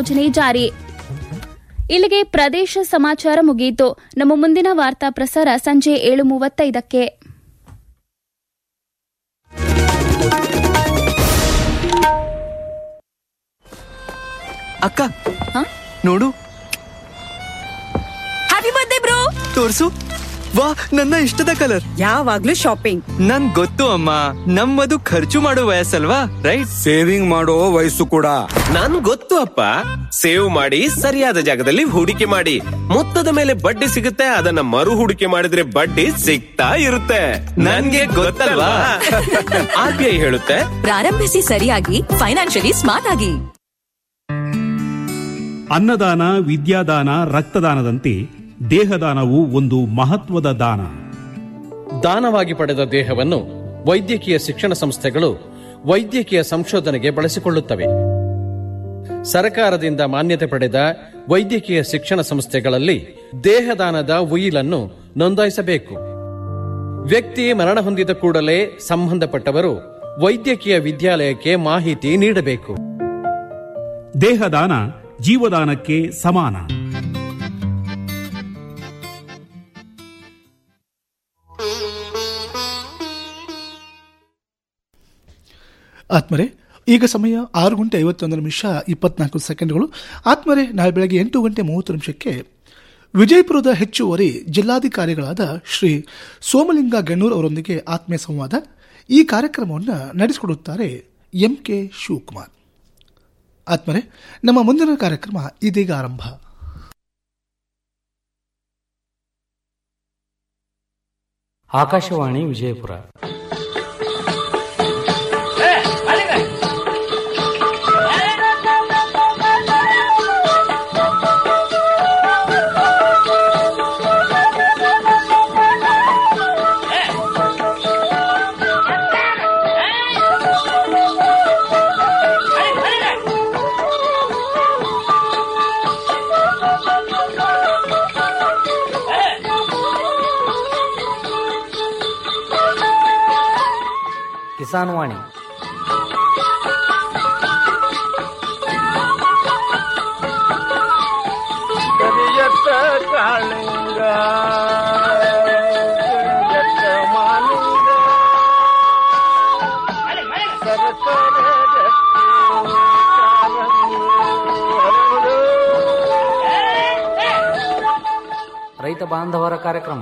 ಯೋಜನೆ ಜಾರಿ ಇಲ್ಲಿಗೆ ಪ್ರದೇಶ ಸಮಾಚಾರ ಮುಗಿಯಿತು ನಮ್ಮ ಮುಂದಿನ ವಾರ್ತಾ ಪ್ರಸಾರ ಸಂಜೆ ಏಳು ಮೂವತ್ತೈದಕ್ಕೆ ಅಕ್ಕ ನೋಡು ಹ್ಯಾಪಿ ಬರ್ತ್ಡೇ ಬ್ರೋ ತೋರ್ಸು ವಾ ನನ್ನ ಇಷ್ಟದ ಕಲರ್ ಯಾವಾಗ್ಲೂ ಶಾಪಿಂಗ್ ನನ್ ಗೊತ್ತು ಅಮ್ಮ ನಮ್ಮದು ಖರ್ಚು ಮಾಡೋ ವಯಸ್ಸಲ್ವಾ ರೈಟ್ ಸೇವಿಂಗ್ ಮಾಡೋ ವಯಸ್ಸು ಕೂಡ ನನ್ ಗೊತ್ತು ಅಪ್ಪ ಸೇವ್ ಮಾಡಿ ಸರಿಯಾದ ಜಾಗದಲ್ಲಿ ಹೂಡಿಕೆ ಮಾಡಿ ಮೊತ್ತದ ಮೇಲೆ ಬಡ್ಡಿ ಸಿಗುತ್ತೆ ಅದನ್ನ ಮರು ಹೂಡಿಕೆ ಮಾಡಿದ್ರೆ ಬಡ್ಡಿ ಸಿಗ್ತಾ ಇರುತ್ತೆ ನನ್ಗೆ ಗೊತ್ತಲ್ವಾ ಆರ್ ಬಿ ಐ ಹೇಳುತ್ತೆ ಪ್ರಾರಂಭಿಸಿ ಸರಿಯಾಗಿ ಫೈನಾನ್ಷಿಯಲಿ ಸ್ಮಾರ್ಟ್ ಆಗಿ ಅನ್ನದಾನ ವಿದ್ಯಾದಾನ ರಕ್ತದಾನದಂತೆ ದೇಹದಾನವು ಒಂದು ಮಹತ್ವದ ದಾನ ದಾನವಾಗಿ ಪಡೆದ ದೇಹವನ್ನು ವೈದ್ಯಕೀಯ ಶಿಕ್ಷಣ ಸಂಸ್ಥೆಗಳು ವೈದ್ಯಕೀಯ ಸಂಶೋಧನೆಗೆ ಬಳಸಿಕೊಳ್ಳುತ್ತವೆ ಸರ್ಕಾರದಿಂದ ಮಾನ್ಯತೆ ಪಡೆದ ವೈದ್ಯಕೀಯ ಶಿಕ್ಷಣ ಸಂಸ್ಥೆಗಳಲ್ಲಿ ದೇಹದಾನದ ಉಯಿಲನ್ನು ನೋಂದಾಯಿಸಬೇಕು ವ್ಯಕ್ತಿ ಮರಣ ಹೊಂದಿದ ಕೂಡಲೇ ಸಂಬಂಧಪಟ್ಟವರು ವೈದ್ಯಕೀಯ ವಿದ್ಯಾಲಯಕ್ಕೆ ಮಾಹಿತಿ ನೀಡಬೇಕು ದೇಹದಾನ ಜೀವದಾನಕ್ಕೆ ಸಮಾನ ಆತ್ಮರೆ ಈಗ ಸಮಯ ಆರು ಗಂಟೆ ಐವತ್ತೊಂದು ನಿಮಿಷ ಇಪ್ಪತ್ನಾಲ್ಕು ಸೆಕೆಂಡ್ಗಳು ಆತ್ಮರೆ ನಾಳೆ ಬೆಳಗ್ಗೆ ಎಂಟು ಗಂಟೆ ಮೂವತ್ತು ನಿಮಿಷಕ್ಕೆ ವಿಜಯಪುರದ ಹೆಚ್ಚುವರಿ ಜಿಲ್ಲಾಧಿಕಾರಿಗಳಾದ ಶ್ರೀ ಸೋಮಲಿಂಗ ಗೆಣ್ಣೂರ್ ಅವರೊಂದಿಗೆ ಆತ್ಮೀಯ ಸಂವಾದ ಈ ಕಾರ್ಯಕ್ರಮವನ್ನು ನಡೆಸಿಕೊಡುತ್ತಾರೆ ಎಂ ಕೆ ಶಿವಕುಮಾರ್ ಆತ್ಮರೆ ನಮ್ಮ ಮುಂದಿನ ಕಾರ್ಯಕ್ರಮ ಇದೀಗ ಆರಂಭ ಆಕಾಶವಾಣಿ ವಿಜಯಪುರ ಕಿಸಾನ್ ವಾಣಿ ಕರಿಯತ್ತ ಕಾಳಿಂಗ ಕರಿಯತ್ತ ಮಾಲಿಂಗ ಸರಸರ ರಕ್ತಿ ಕಾರಂಗಿ ಹರಡು. ರೈತ ಬಾಂಧವರ ಕಾರ್ಯಕ್ರಮ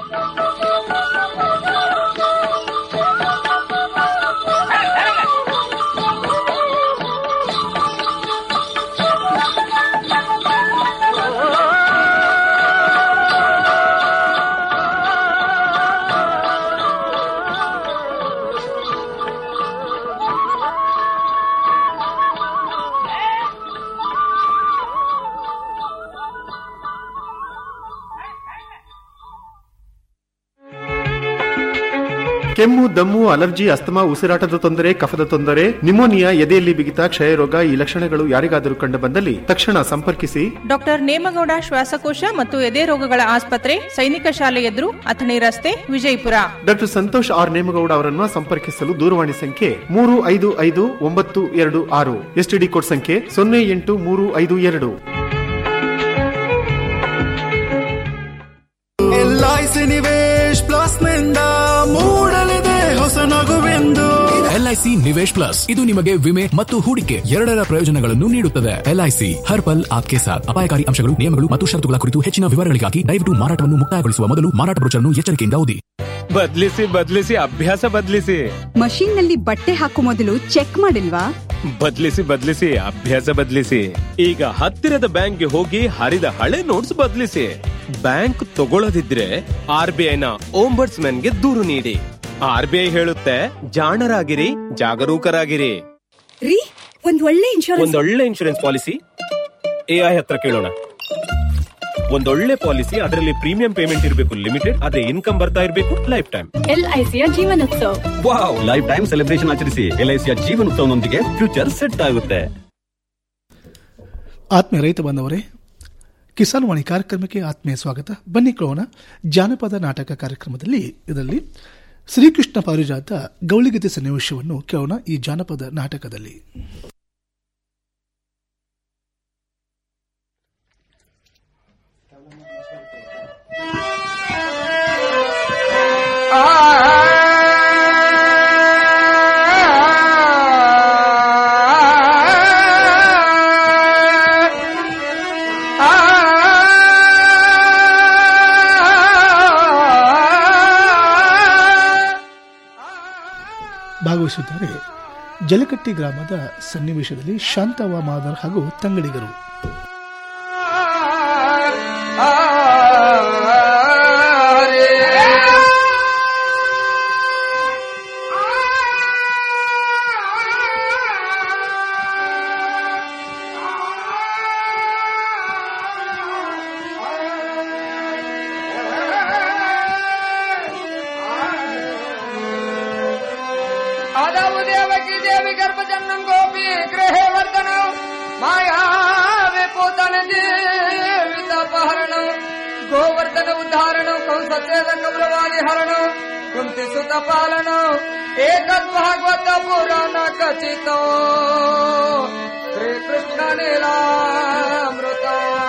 ಕೆಮ್ಮು ದಮ್ಮು ಅಲರ್ಜಿ ಅಸ್ತಮಾ ಉಸಿರಾಟದ ತೊಂದರೆ ಕಫದ ತೊಂದರೆ ನಿಮೋನಿಯಾ ಎದೆಯಲ್ಲಿ ಬಿಗಿತ ಕ್ಷಯರೋಗ ಈ ಲಕ್ಷಣಗಳು ಯಾರಿಗಾದರೂ ಕಂಡು ಬಂದಲ್ಲಿ ತಕ್ಷಣ ಸಂಪರ್ಕಿಸಿ ಡಾಕ್ಟರ್ ನೇಮಗೌಡ ಶ್ವಾಸಕೋಶ ಮತ್ತು ಎದೆ ರೋಗಗಳ ಆಸ್ಪತ್ರೆ ಸೈನಿಕ ಶಾಲೆ ಎದುರು ಅಥಣಿ ರಸ್ತೆ ವಿಜಯಪುರ ಡಾಕ್ಟರ್ ಸಂತೋಷ್ ಆರ್ ನೇಮಗೌಡ ಅವರನ್ನು ಸಂಪರ್ಕಿಸಲು ದೂರವಾಣಿ ಸಂಖ್ಯೆ ಮೂರು ಐದು ಐದು ಒಂಬತ್ತು ಎರಡು ಆರು ಎಸ್ಟಿಡಿ ಕೋಡ್ ಸಂಖ್ಯೆ ಸೊನ್ನೆ ಎಂಟು ಮೂರು ಐದು ಎರಡು ಎಲ್ಐಸಿ ನಿವೇಶ್ ಪ್ಲಸ್ ನಿಂದ ಮೂಡಲಿದೆ ಹೊಸ ನಗುವೆಂದು ಎಲ್ಐಸಿ ನಿವೇಶ್ ಪ್ಲಸ್ ಇದು ನಿಮಗೆ ವಿಮೆ ಮತ್ತು ಹೂಡಿಕೆ ಎರಡರ ಪ್ರಯೋಜನಗಳನ್ನು ನೀಡುತ್ತದೆ ಎಲ್ಐಸಿ ಹರ್ ಪಲ್ ಆಪ್ಕೆ ಸಾಥ್ ಅಪಾಯಕಾರಿ ಅಂಶಗಳು ನಿಯಮಗಳು ಮತ್ತು ಷರತ್ತುಗಳ ಕುರಿತು ಹೆಚ್ಚಿನ ವಿವರಗಳಿಗಾಗಿ ದಯವಿಟ್ಟು ಮಾರಾಟವನ್ನು ಮುಕ್ತಾಯಗೊಳಿಸುವ ಮೊದಲು ಮಾರಾಟ ಬ್ರೋಚರ್ನ್ನು ಎಚ್ಚರಿಕೆಯಿಂದ ಓದಿ ಬದ್ಲಿಸಿ ಬದ್ಲಿಸಿ ಅಭ್ಯಾಸ ಬದ್ಲಿಸಿ ಮಷೀನ್ ನಲ್ಲಿ ಬಟ್ಟೆ ಹಾಕೋ ಮೊದಲು ಚೆಕ್ ಮಾಡಿಲ್ವಾ ಬದ್ಲಿಸಿ ಬದ್ಲಿಸಿ ಅಭ್ಯಾಸ ಬದ್ಲಿಸಿ ಈಗ ಹತ್ತಿರದ ಬ್ಯಾಂಕ್ಗೆ ಹೋಗಿ ಹರಿದ ಹಳೆ ನೋಟ್ಸ್ ಬದ್ಲಿಸಿ ಬ್ಯಾಂಕ್ ತಗೊಳ್ಳದಿದ್ರೆ ಆರ್ ಬಿ ಐನ ಓಂಬರ್ಟ್ಸ್ ಗೆ ದೂರು ನೀಡಿ ಆರ್ ಬಿ ಐ ಹೇಳುತ್ತೆ ಜಾಣರಾಗಿರಿ ಜಾಗರೂಕರಾಗಿರಿ ರೀ ಒಂದ್ ಒಳ್ಳೆ ಇನ್ಶೂರೆನ್ಸ್ ಒಂದೊಳ್ಳೆ ಇನ್ಶೂರೆನ್ಸ್ ಪಾಲಿಸಿ ಎಐ ಹತ್ರ ಕೇಳೋಣ ಒಂದೊಳ್ಳೆ ಪಾಲಿಸಿ ಅದರಲ್ಲಿ ಪ್ರೀಮಿಯಂ ಪೇಮೆಂಟ್ ಇರಬೇಕು ಲಿಮಿಟೆಡ್ ಆದ್ರೆ ಇನ್ಕಮ್ ಬರ್ತಾ ಇರಬೇಕು ಲೈಫ್ ಟೈಮ್ ಎಲ್ಐಸಿಯ Jeevan Utsav wow lifetime celebration ಆಚರಿಸಿ ಎಲ್ಐಸಿಯ ಜೀವನೋತ್ಸವನೊಂದಿಗೆ ಫ್ಯೂಚರ್ ಸೆಟ್ ಆಗುತ್ತೆ ಆತ್ಮೀಯ ರೈತ ಬಂದವರೇ ಕಿಸಾನ್ ವಾಣಿ ಕಾರ್ಯಕ್ರಮಕ್ಕೆ ಆತ್ಮೀಯ ಸ್ವಾಗತ ಬನ್ನಿ ಕೇಳೋಣ ಜಾನಪದ ನಾಟಕ ಕಾರ್ಯಕ್ರಮದಲ್ಲಿ ಇದರಲ್ಲಿ ಶ್ರೀಕೃಷ್ಣ ಪಾರಿಜಾತ ಗೌಳಿಗೀತೆ ಸನ್ನಿವೇಶವನ್ನು ಕೇಳೋಣ ಈ ಜಾನಪದ ನಾಟಕದಲ್ಲಿ ಭಾಗವಹಿಸಿದ್ದಾರೆ ಜಲಕಟ್ಟಿ ಗ್ರಾಮದ ಸನ್ನಿವೇಶದಲ್ಲಿ ಶಾಂತವ ಮಾದರ್ ಹಾಗೂ ತಂಗಡಿಗರು आदाव देवकी देवी गर्भजन्म गोपी ग्रह वर्धन माया विपोतन जीवितापहरण गोवर्धन उद्धारण कंसचेद कौरवादि हरण कुंती सुत पालन एक भागवत पुराण कथित श्री कृष्ण लीलामृत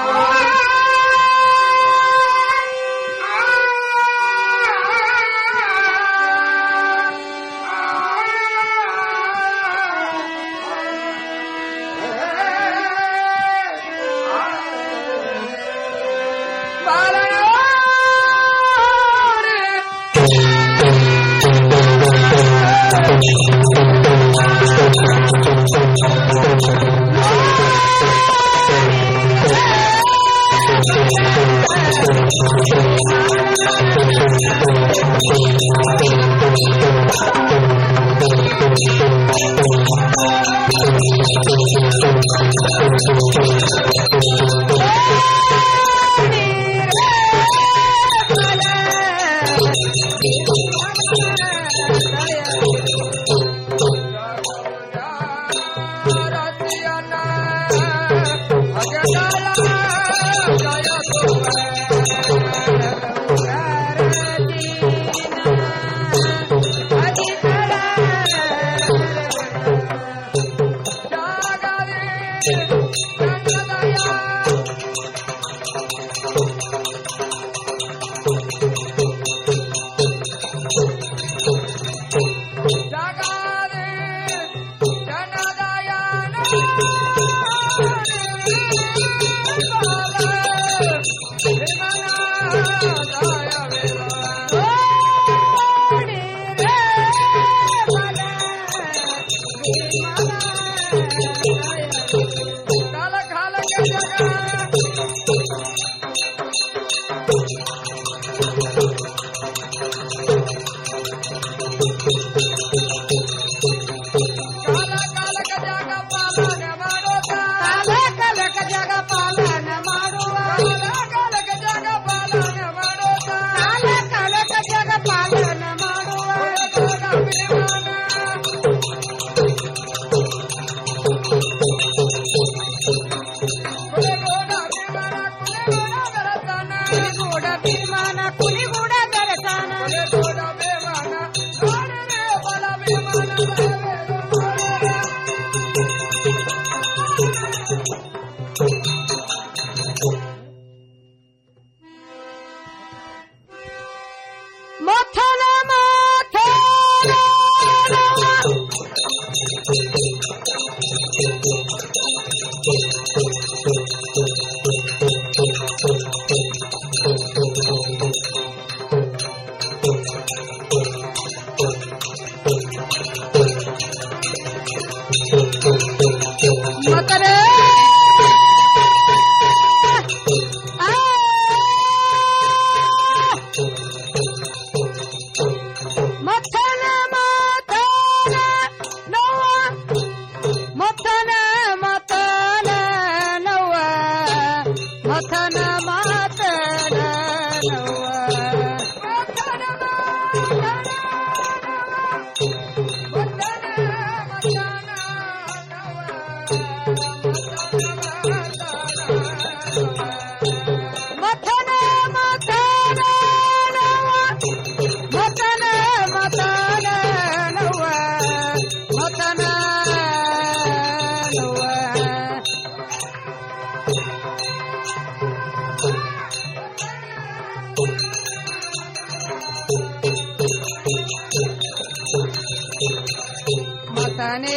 ಮತನೆ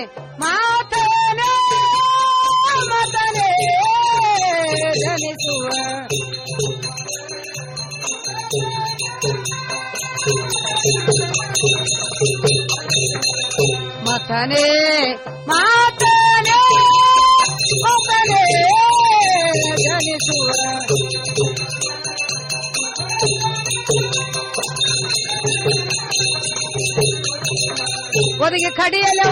ಮಾತನೆ ಮತನೆ ಜನಿಸುವ ಮಾತನೆ ಮಾತನೆ ಮಾತನೆ ಜನಿಸುವ ಒದಗಿ ಕಡಿಯಲವ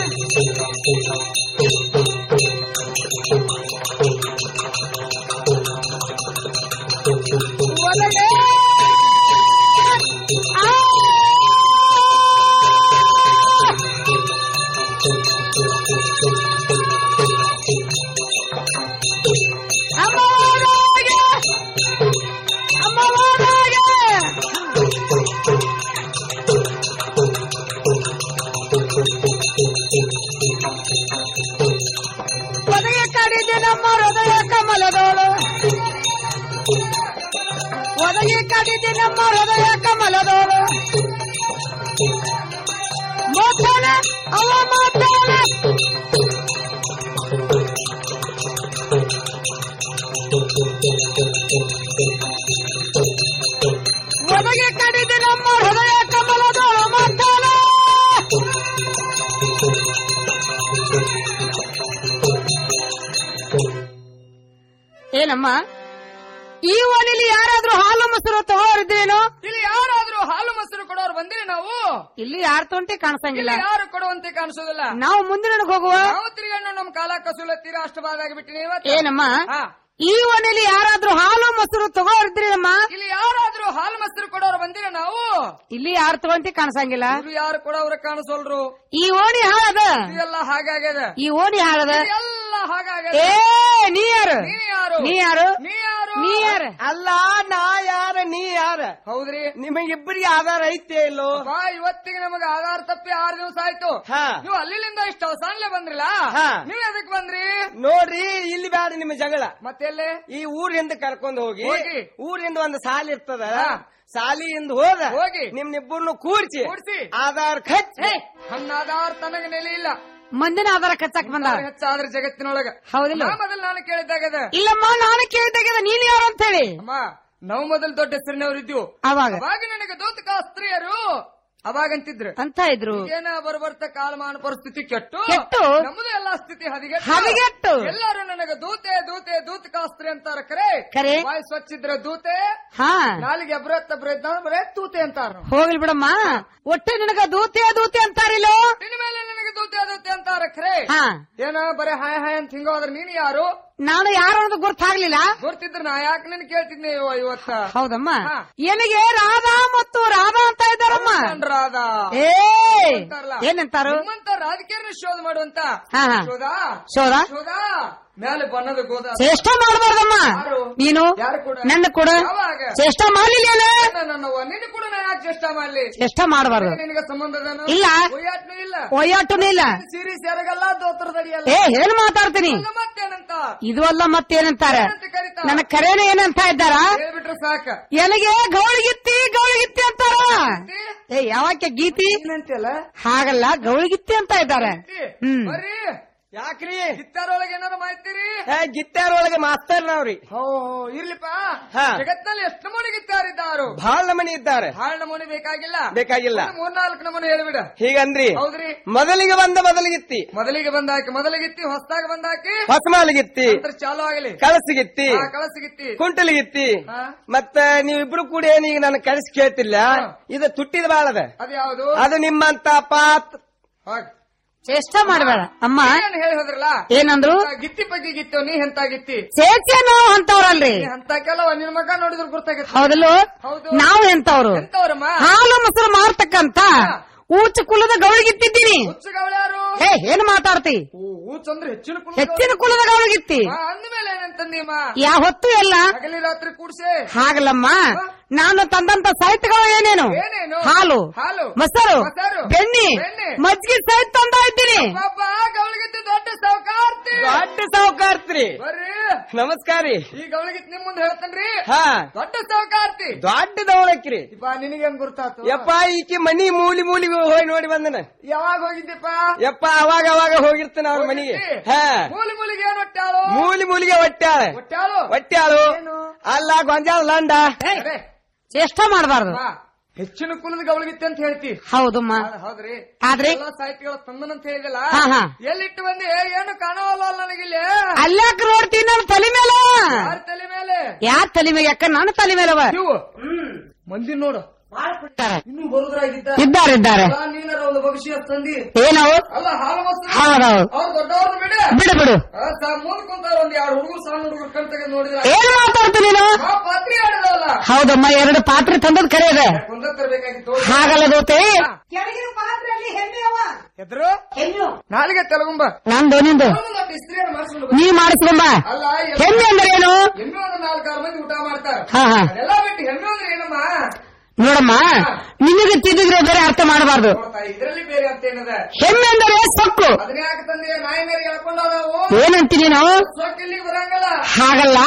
ಒದಗೆ ಅಮ್ಮವಾಗೆ ಅಮ್ಮವಾಗೆ ಒದಗಿ ಕಡಿದೆ ನಮ್ಮ ಹೃದಯ ಕಮಲದೋಳು ಒದಗಿ ಕಡಿದೆ ನಮ್ಮ ಹೃದಯ ಕಮಲದೋಳು ಮಾತಾಡ ಅವ ಮಾತಾಡ ಒದಗಿ ಕಡಿದೆ ನಮ್ಮ ಹೃದಯ ಕಮಲದೋಳು ಮಾತಾಡ ಏನಮ್ಮ ಈ ಓಣಿಲಿ ಯಾರಾದ್ರೂ ಹಾಲು ಮೊಸರು ತಗೋರಿದ್ರೇನು ಇಲ್ಲಿ ಯಾರಾದ್ರೂ ಹಾಲು ಮೊಸರು ಕೊಡೋರು ಬಂದಿರಿ ನಾವು ಇಲ್ಲಿ ಯಾರ ತೊಂಟಿ ಕಾಣಿಸಂಗಿಲ್ಲ ಇಲ್ಲಿ ಯಾರು ಕೊಡುವಂತೆ ಕಾಣಿಸೋದಿಲ್ಲ ನಾವು ಮುಂದಿನ ಹೋಗುವ ನಾವು ತಿರುಗಣ್ಣ ನಮ್ ಕಾಲ ಕಸುಲ ತೀರ ಅಷ್ಟು ಬಾದಾಗಿ ಬಿಟ್ಟಿನಿ ಇವತ್ತು ಏನಮ್ಮ ಹಾ. ಈ ಓಣಿಲಿ ಯಾರಾದ್ರೂ ಹಾಲು ಮೊಸರು ತಗೋರಿದ್ರೇನಮ್ಮ ಇಲ್ಲಿ ಯಾರಾದ್ರೂ ಹಾಲು ಮೊಸರು ಕೊಡೋರು ಬಂದಿರ ನಾವು ಇಲ್ಲಿ ಯಾರು ತಗೊಂತಿ ಕಾಣಿಸಂಗಿಲ್ಲ ಇವ್ರು ಯಾರು ಕೊಡೋರು ಕಾಣಿಸೋಲ್ರು ಈ ಓಣಿ ಹಾಳದ ಎಲ್ಲ ಹಾಗಾಗ್ಯದ ಈ ಓಣಿ ಹಾಳದ ಎಲ್ಲ ಹಾಗಾಗ್ಯದ ಏ ನೀ ಯಾರು ನೀ ಯಾರು ನೀ ಯಾರು ನೀ ಯಾರು ನೀ ಯಾರು ಅಲ್ಲ ನಾ ಯಾರ ನೀ ಯಾರ ಹೌದ್ರಿ ನಿಮಗಿಬ್ಬರಿಗೆ ಆಧಾರ ಐತೆ ಇಲ್ಲೋ ಬಾ ಇವತ್ತಿಗೆ ನಮಗ ಆಧಾರ ತಪ್ಪಿ ಆರು ದಿವಸ ಆಯ್ತು ಹಾ. ನೀವು ಅಲ್ಲಿಂದ ಇಷ್ಟ ಅವಸಾನ್ಲೆ ಬಂದ್ರಿಲ್ಲ ಹಾ. ನೀವ್ ಎದಕ್ ಬಂದ್ರಿ ನೋಡ್ರಿ ಇಲ್ಲಿ ಬ್ಯಾಡ ನಿಮ್ಮ ಜಗಳ ಮತ್ತೆಲ್ಲೇ ಈ ಊರಿಂದ ಕರ್ಕೊಂಡ್ ಹೋಗಿ ಹೋಗಿ. ಊರಿಂದ ಒಂದು ಸಾಲಿ ಇರ್ತದ ಹಾ. ಸಾಲಿಯಿಂದ ಹೋದ ಹೋಗಿ. ನಿಮ್ನಿಬ್ಬರನ್ನು ಕೂರ್ಸಿ ಕೂಡ್ಸಿ. ಆಧಾರ್ ಖಚ್ ಹನ್ನ ಆಧಾರ ತನಗ ನೆಲೆ ಇಲ್ಲ ಮಂದಿನ ಆಧಾರ ಕಚ್ಚಾಕ್ ಬಂದ ಹೆಚ್ಚಾದ್ರ ಜಗತ್ತಿನೊಳಗ ಹೌದಿಲ್ಲ? ನಾ ಮೊದಲು ನಾನು ಕೇಳಿದ್ದಾಗದ ಇಲ್ಲಮ್ಮ ನಾನು ಕೇಳಿದಾಗ ನೀನ್ ಯಾರು ಅಂತ ಹೇಳಿ ಅಮ್ಮ ನಾವು ಮೊದಲು ದೊಡ್ಡ ಹೆಸರಿನವ್ರು ಇದ್ವು ಅವಾಗ ಅವಾಗ ನನಗೆ ದೂತಕ ಸ್ತ್ರೀಯರು ಅವಾಗಂತಿದ್ರು ಅಂತ ಇದ್ರು ಏನ ಬರಬರ್ತ ಕಾಲಮಾನ ಪರಿಸ್ಥಿತಿ ಕೆಟ್ಟು ಕೆಟ್ಟು? ನಮ್ಮದು ಎಲ್ಲಾ ಸ್ಥಿತಿ ಹದಿಗೆಟ್ಟು ಹದಗೆಟ್ಟು? ಎಲ್ಲರೂ ನನಗ ದೂತೆ ದೂತೆ ದೂತಕಾಸ್ತ್ರಿ ಅಂತಾರ ಕರೆ ಕರೆ? ವಾಯ್ ಸ್ವಚ್ಛ ಇದ್ರೆ ದೂತೆ ಹಾ ನಾಲಿಗೆ ಅಬ್ರತ್ ಅಬ್ರತ್ ಬರೇ ತೂತೆ ಅಂತಾರ ಹೋಗ್ಲಿ ಬಿಡಮ್ಮ ಒಟ್ಟೆ ನಿನಗ ದೂತೆ ದೂತೆ ಅಂತಾರಿಲ್ಲೋ ಇನ್ ಮೇಲೆ ನನಗೆ ದೂತೆ ದೂತೆ ಅಂತಾರ ಖರೆ ಹಾ ಏನ ಬರೇ ಹಾಯ್ ಹಾಯ್ ಅಂತ ಹಿಂಗೋದ್ರ ನೀನ್ ಯಾರು ನಾನು ಯಾರು ಅನ್ನೋದು ಗೊತ್ತಾಗ್ಲಿಲ್ಲ ಗೊತ್ತಿದ್ರ ನಾ ಯಾಕೆ ನಿನ್ ಕೇಳ್ತಿದ್ನಿ ಇವ ಇವತ್ತ ಹೌದಮ್ಮ ಹಾ. ಏನಿಗೆ ರಾಧಾ ಮತ್ತು ರಾಧಾ ಅಂತ ಇದ್ದಾರಮ್ಮ ರಾಧಾ ಏ ಅಂತಾರಲ್ಲ. ಏನಂತಾರು ನಿಮ್ಮಂತ ರಾಜಕೀಯರನ್ನ ಶೋಧ ಮಾಡುವಂತ ಹಾ, ಹಾ. ಶೋಧ ಶೋಧ? ಶೋಧ ಮೇಲೆ ಬಣ್ಣದ ಗೋದ ಚೇಷ್ಟ ಮಾಡಬಾರ್ದಮ್ಮ ಯಾರು? ನೀನು ಯಾರು ಕೂಡ? ನನ್ನ ಕೂಡ ಯಾವಾಗ? ಚೇಷ್ಟ ಮಾಡ್ಲಿಲ್ಲ ನನ್ನವ್ವ ನಿನ್ನ ಕೂಡ ನಾ ಯಾಕೆ ಚೇಷ್ಟ ಮಾಡ್ಲಿ ಚೇಷ್ಟ ಮಾಡಬಾರ್ದು ನಿನಗೆ ಸಂಬಂಧದನು ಇಲ್ಲ. ಒಯ್ಯಾಟ್ನು ಇಲ್ಲ ಒಯ್ಯಾಟನೂ ಇಲ್ಲ ಸೀರಿ ಸೆರಗಲ್ಲ ದೋತ್ರದಡಿಯಲ್ಲ ಏ ಏನ್ ಮಾತಾಡ್ತೀನಿ ಅಲ್ಲ ಮತ್ತೇನಂತ ಇದು ಅಲ್ಲ ಮತ್ತೇನಂತಾರೆ ಏನಂತ ಕರೀತಾರ? ನನ್ನ ಕರೇನ ಏನಂತ ಇದ್ದಾರ ಹೇಳ್ಬಿಟ್ರೆ ಸಾಕ ಎನಗೆ ಗೌಳಿಗಿತ್ತಿ ಗೌಳಿಗಿತ್ತಿ ಅಂತಾರ ಏ ಯಾವಾಕೆ ಗೀತಿ ಏನಂತಲ್ಲ ಹಾಗಲ್ಲ ಗೌಳಿಗಿತ್ತಿ ಅಂತ ಇದ್ದಾರೆ ಹ್ಮ್ ಬರ್ರಿ ಯಾಕ್ರಿ ಗಿತ್ತಾರೊಳಗೆ ಏನಾರ ಮಾಹಿತಿರಿ ಏ ಗಿತ್ತಾರೊಳಗೆ ಮಾಸ್ತರ್ ನಾವ್ರಿ ಹೋ ಇರ್ಲಿಪ್ಪ ಹಾ. ಜಗತ್ನಲ್ಲಿ ಎಷ್ಟು ನಮೂನಿ ಗಿತ್ತಾರಿದ್ದಾರು ಬಹಳ ನಮನಿ ಇದ್ದಾರೆ ಬಹಳ ನಮೂನಿ ಬೇಕಾಗಿಲ್ಲ ಬೇಕಾಗಿಲ್ಲ ಒಂದು ಮೂರ್ನಾಲ್ಕು ನಮೂನಿ ಹೇಳ್ಬಿಡ ಹೀಗಂದ್ರಿ ಹೌದ್ರಿ ಮೊದಲಿಗೆ ಬಂದ ಮೊದಲಿಗಿತ್ತಿ ಮೊದಲಿಗೆ ಬಂದಾಕಿ ಮೊದಲಿಗಿತ್ತಿ ಹೊಸದಾಗ ಬಂದಾಕಿ ಹೊಸಮಾಲಿಗಿತ್ತಿ ನಂತರ ಚಾಲು ಆಗಲಿ ಕಳಸಿಗಿತ್ತಿ ಹಾ, ಕಳಸಿಗಿತ್ತಿ ಕುಂಟಲಿಗಿತ್ತಿ ಹಾ. ಮತ್ತ ನೀವಿಬ್ರು ಕೂಡ ಏನೀಗ ನನ್ನ ಕಳಿಸಿ ಕೇಳ್ತಿಲ್ಲ ಇದು ತುಟ್ಟಿದ ಬಾಳದ ಅದು ಯಾವುದು ಅದು ನಿಮ್ಮಂತ ಪಾತ್ ಹೋಗ್. ಚೇಷ್ಟ ಮಾಡಬೇಡ ಅಮ್ಮ ಏನ್ ಹೇಳಿ ಹೋದ್ರಲ್ಲ ಏನಂದ್ರು ಆ ಗಿತ್ತಿ ಬಗ್ಗೆ ಗಿತ್ತು ನೀ ಎಂತ ಗಿತ್ತಿ ಚೇಚೆ ನಾವು ಅಂತವ್ರಲ್ರಿ ನೀ ಅಂತ ಕೆಲವ ನಿನ್ ಮಗ ನೋಡಿದ್ರು ಗುರ್ತಾಗತ್ತೆ ಹೌದಲ್ಲೋ ಹೌದು. ನಾವು ಎಂತವ್ರು ಎಂತವ್ರಮ್ಮ ಹಾಲು ಮೊಸರು ಮಾರ್ತಕ್ಕಂತ ಊಚ ಕುಲದ ಗೌಳಿಗಿತ್ತಿದ್ದೀನಿ ಹುಚ್ಚುಗವಳ್ಯಾರು ಏ ಏನ್ ಮಾತಾಡ್ತಿ ಹೂಚಂದ್ರೆ ಹೆಚ್ಚಿನ ಕುಲ ಹೆಚ್ಚಿನ ಕುಲದ ಗೌಳಿಗಿತ್ತಿ ಅಂದ್ಮೇಲೆ ಏನಂತಂದಿಮ್ಮ ಯಾ ಹೊತ್ತು ಎಲ್ಲ ಹಗಲಿ ರಾತ್ರಿ ಕೂಡ್ಸೆ ಹಾಗಲ್ಲಮ್ಮ ನಾನು ತಂದಂತ ಸಾಹಿತ್ಯಗಳು ಏನೇನು ಏನೇನು? ಹಾಲು ಹಾಲು, ಮೊಸರು ಮೊಸರು, ಬೆಣ್ಣೆ ಬೆಣ್ಣೆ, ಮಜ್ಜಿಗೆ ಸಹಿತ ತಂದ ಇದ್ದೀನಿ ಪಾಪ ಗವಳಿಗಿತ್ತು ದೊಡ್ಡ ಸಾವುಕಾರ್ತಿ ದೊಡ್ಡ ಸಾವುಕಾರ್ತ್ರಿ ಬರ್ರಿ ನಮಸ್ಕಾರ ರೀ ಈ ಗವಳಿಗಿತ್ ನಿಮ್ ಮುಂದೆ ಹೇಳ್ತೇನ್ರಿ ಹಾ ದೊಡ್ಡ ಸಾವುಕಾರ್ತಿ ದೊಡ್ಡ ದವಳಕ್ರಿ ಬಾ ನಿನಗೇನ್ ಗುರ್ತಾತು ಯಪ್ಪ ಈಕಿ ಮನಿ ಮೂಲಿ ಮೂಲಿಗೆ ಹೋಗಿ ನೋಡಿ ಬಂದನ ಯಾವಾಗ ಹೋಗಿದ್ದೆಪ್ಪ ಯಪ್ಪ ಅವಾಗ ಅವಾಗ ಹೋಗಿರ್ತಾನ ಅವ್ರ ಮನಿಗೆ ಹೋಗಿದ್ದಿ? ಹಾ ಮೂಲಿ ಮೂಲಿಗೆ ಏನ್ ಹೊಟ್ಟಾಳು ಮೂಲಿ ಮೂಲಿಗೆ ಒಟ್ಟಾಳೆ ಹೊಟ್ಟಾಳು ಒಟ್ಟಾಳು ಏನು? ಅಲ್ಲ ಗೊಂಜಾಳ ಲಂಡ ಅರೆ, ಚೇಷ್ಟ ಮಾಡಬಾರ್ದು ಬಾ. ಹೆಚ್ಚಿನ ಕುಲದ ಗೌಳಗಿತ್ತೆ ಅಂತ ಹೇಳ್ತಿ ಹೌದಮ್ಮ ಹೌದ್- ಹೌದ್ರಿ ಆದ್ರೆ? ಎಲ್ಲಾ ಸಾಹಿತ್ಯಗಳ ತಂದನಂತ ಹೇಳಿದಲ್ಲ ಹಾ, ಹಾ. ಎಲ್ಲಿಟ್ಟು ಬಂದಿ ಏನು ಕಾಣವಲ್ಲ ನನಗಿಲ್ಲಿ ಅಲ್ಲಾಕ್ ನೋಡ್ತೀನಿ ನನ್ನ ತಲೆ ಮೇಲೆ ಯಾರ ತಲೆ ಮೇಲೆ ಯಾರ ತಲೆ ಮೇಲೆ ಯಾಕ ನನ್ನ ತಲೆ ಮೇಲವ ಇವು ಮಂದಿ ನೋಡು ಇನ್ನು ಬರುದ್ರಾಗಿದ್ದ ಇದ್ದಾರೆ, ಇದ್ದಾರೆ. ಅಲ್ಲ, ನೀನಾರ ಒಂದು ಭವಿಷ್ಯ ತಂದಿ ಏನವು ಅಲ್ಲ ಹಾಲು ಮೊಸರು ಹೌದೌದು. ಅವ್ರು ದೊಡ್ಡವ್ರನ್ನ ಬಿಡ ಬಿಡು ಬಿಡು ಮುಂದ್ ಕುಂತಾರ ಒಂದ್ ಎರಡು ಹುಡುಗರು ಸಣ್ಣ ಹುಡುಗರು ಕಣ್ ತೆಗೆದು ನೋಡಿದ್ರ ಏನ್ ಮಾತಾಡ್ತೀನಿ ನೀನು ಆ ಪಾತ್ರಿ ಆಡಿದವಲ್ಲ ಹೌದಮ್ಮ ಎರಡು ಪಾತ್ರೆ ತಂದದ್ ಕರೆ ಇದೆ ಕುಂದ ತರಬೇಕಾಗಿತ್ತು ಹಾಗಲ್ಲ ದೋತೆ ಕೆಳಗಿನ ಪಾತ್ರೆಯಲ್ಲಿ ಹೆಮ್ಮೆ ಅವ ಎದ್ರು ನಾಲಿಗೆ ತೆಲಗುಂಬ ನಂದು ನಿಂದು ಇಸ್ತ್ರಿಯನ್ನು ಮಾಡಿಸ್ಕೊಂಡು ನೀ ಮಾಡಿಸ್ಕೊಂಬ ಅಲ್ಲ ಹೆಮ್ಮೆ ಅಂದ್ರೆ ಏನು ಹೆಮ್ಮೆ ಒಂದು ನಾಲ್ಕಾರು ಮಂದಿ ಊಟ ಮಾಡ್ತಾರ ಹಾ, ಹಾ. ಅದೆಲ್ಲ ಬಿಟ್ಟು ಹೆಮ್ಮೆ ಅಂದ್ರೆ ಏನಮ್ಮ ನೋಡಮ್ಮ ನಿನಗೆ ತಿದ್ದಿದ್ರೆ ಬೇರೆ ಅರ್ಥ ಮಾಡಬಾರ್ದು ಇದ್ರಲ್ಲಿ ಬೇರೆ ಅಂತ ಏನದ ಹೆಮ್ಮೆ ಅಂದರೆ ಸೊಕ್ಕು ಅದನ್ನ ಯಾಕೆ ತಂದೆ ನಾಯಿ ಮೇಲೆ ಹೇಳ್ಕೊಂಡ ನಾವು ಏನಂತೀನಿ ನಾವು ಸೊಕ್ಕ ಇಲ್ಲಿಗೆ ಬರಂಗಲ್ಲ ಹಾಗಲ್ಲ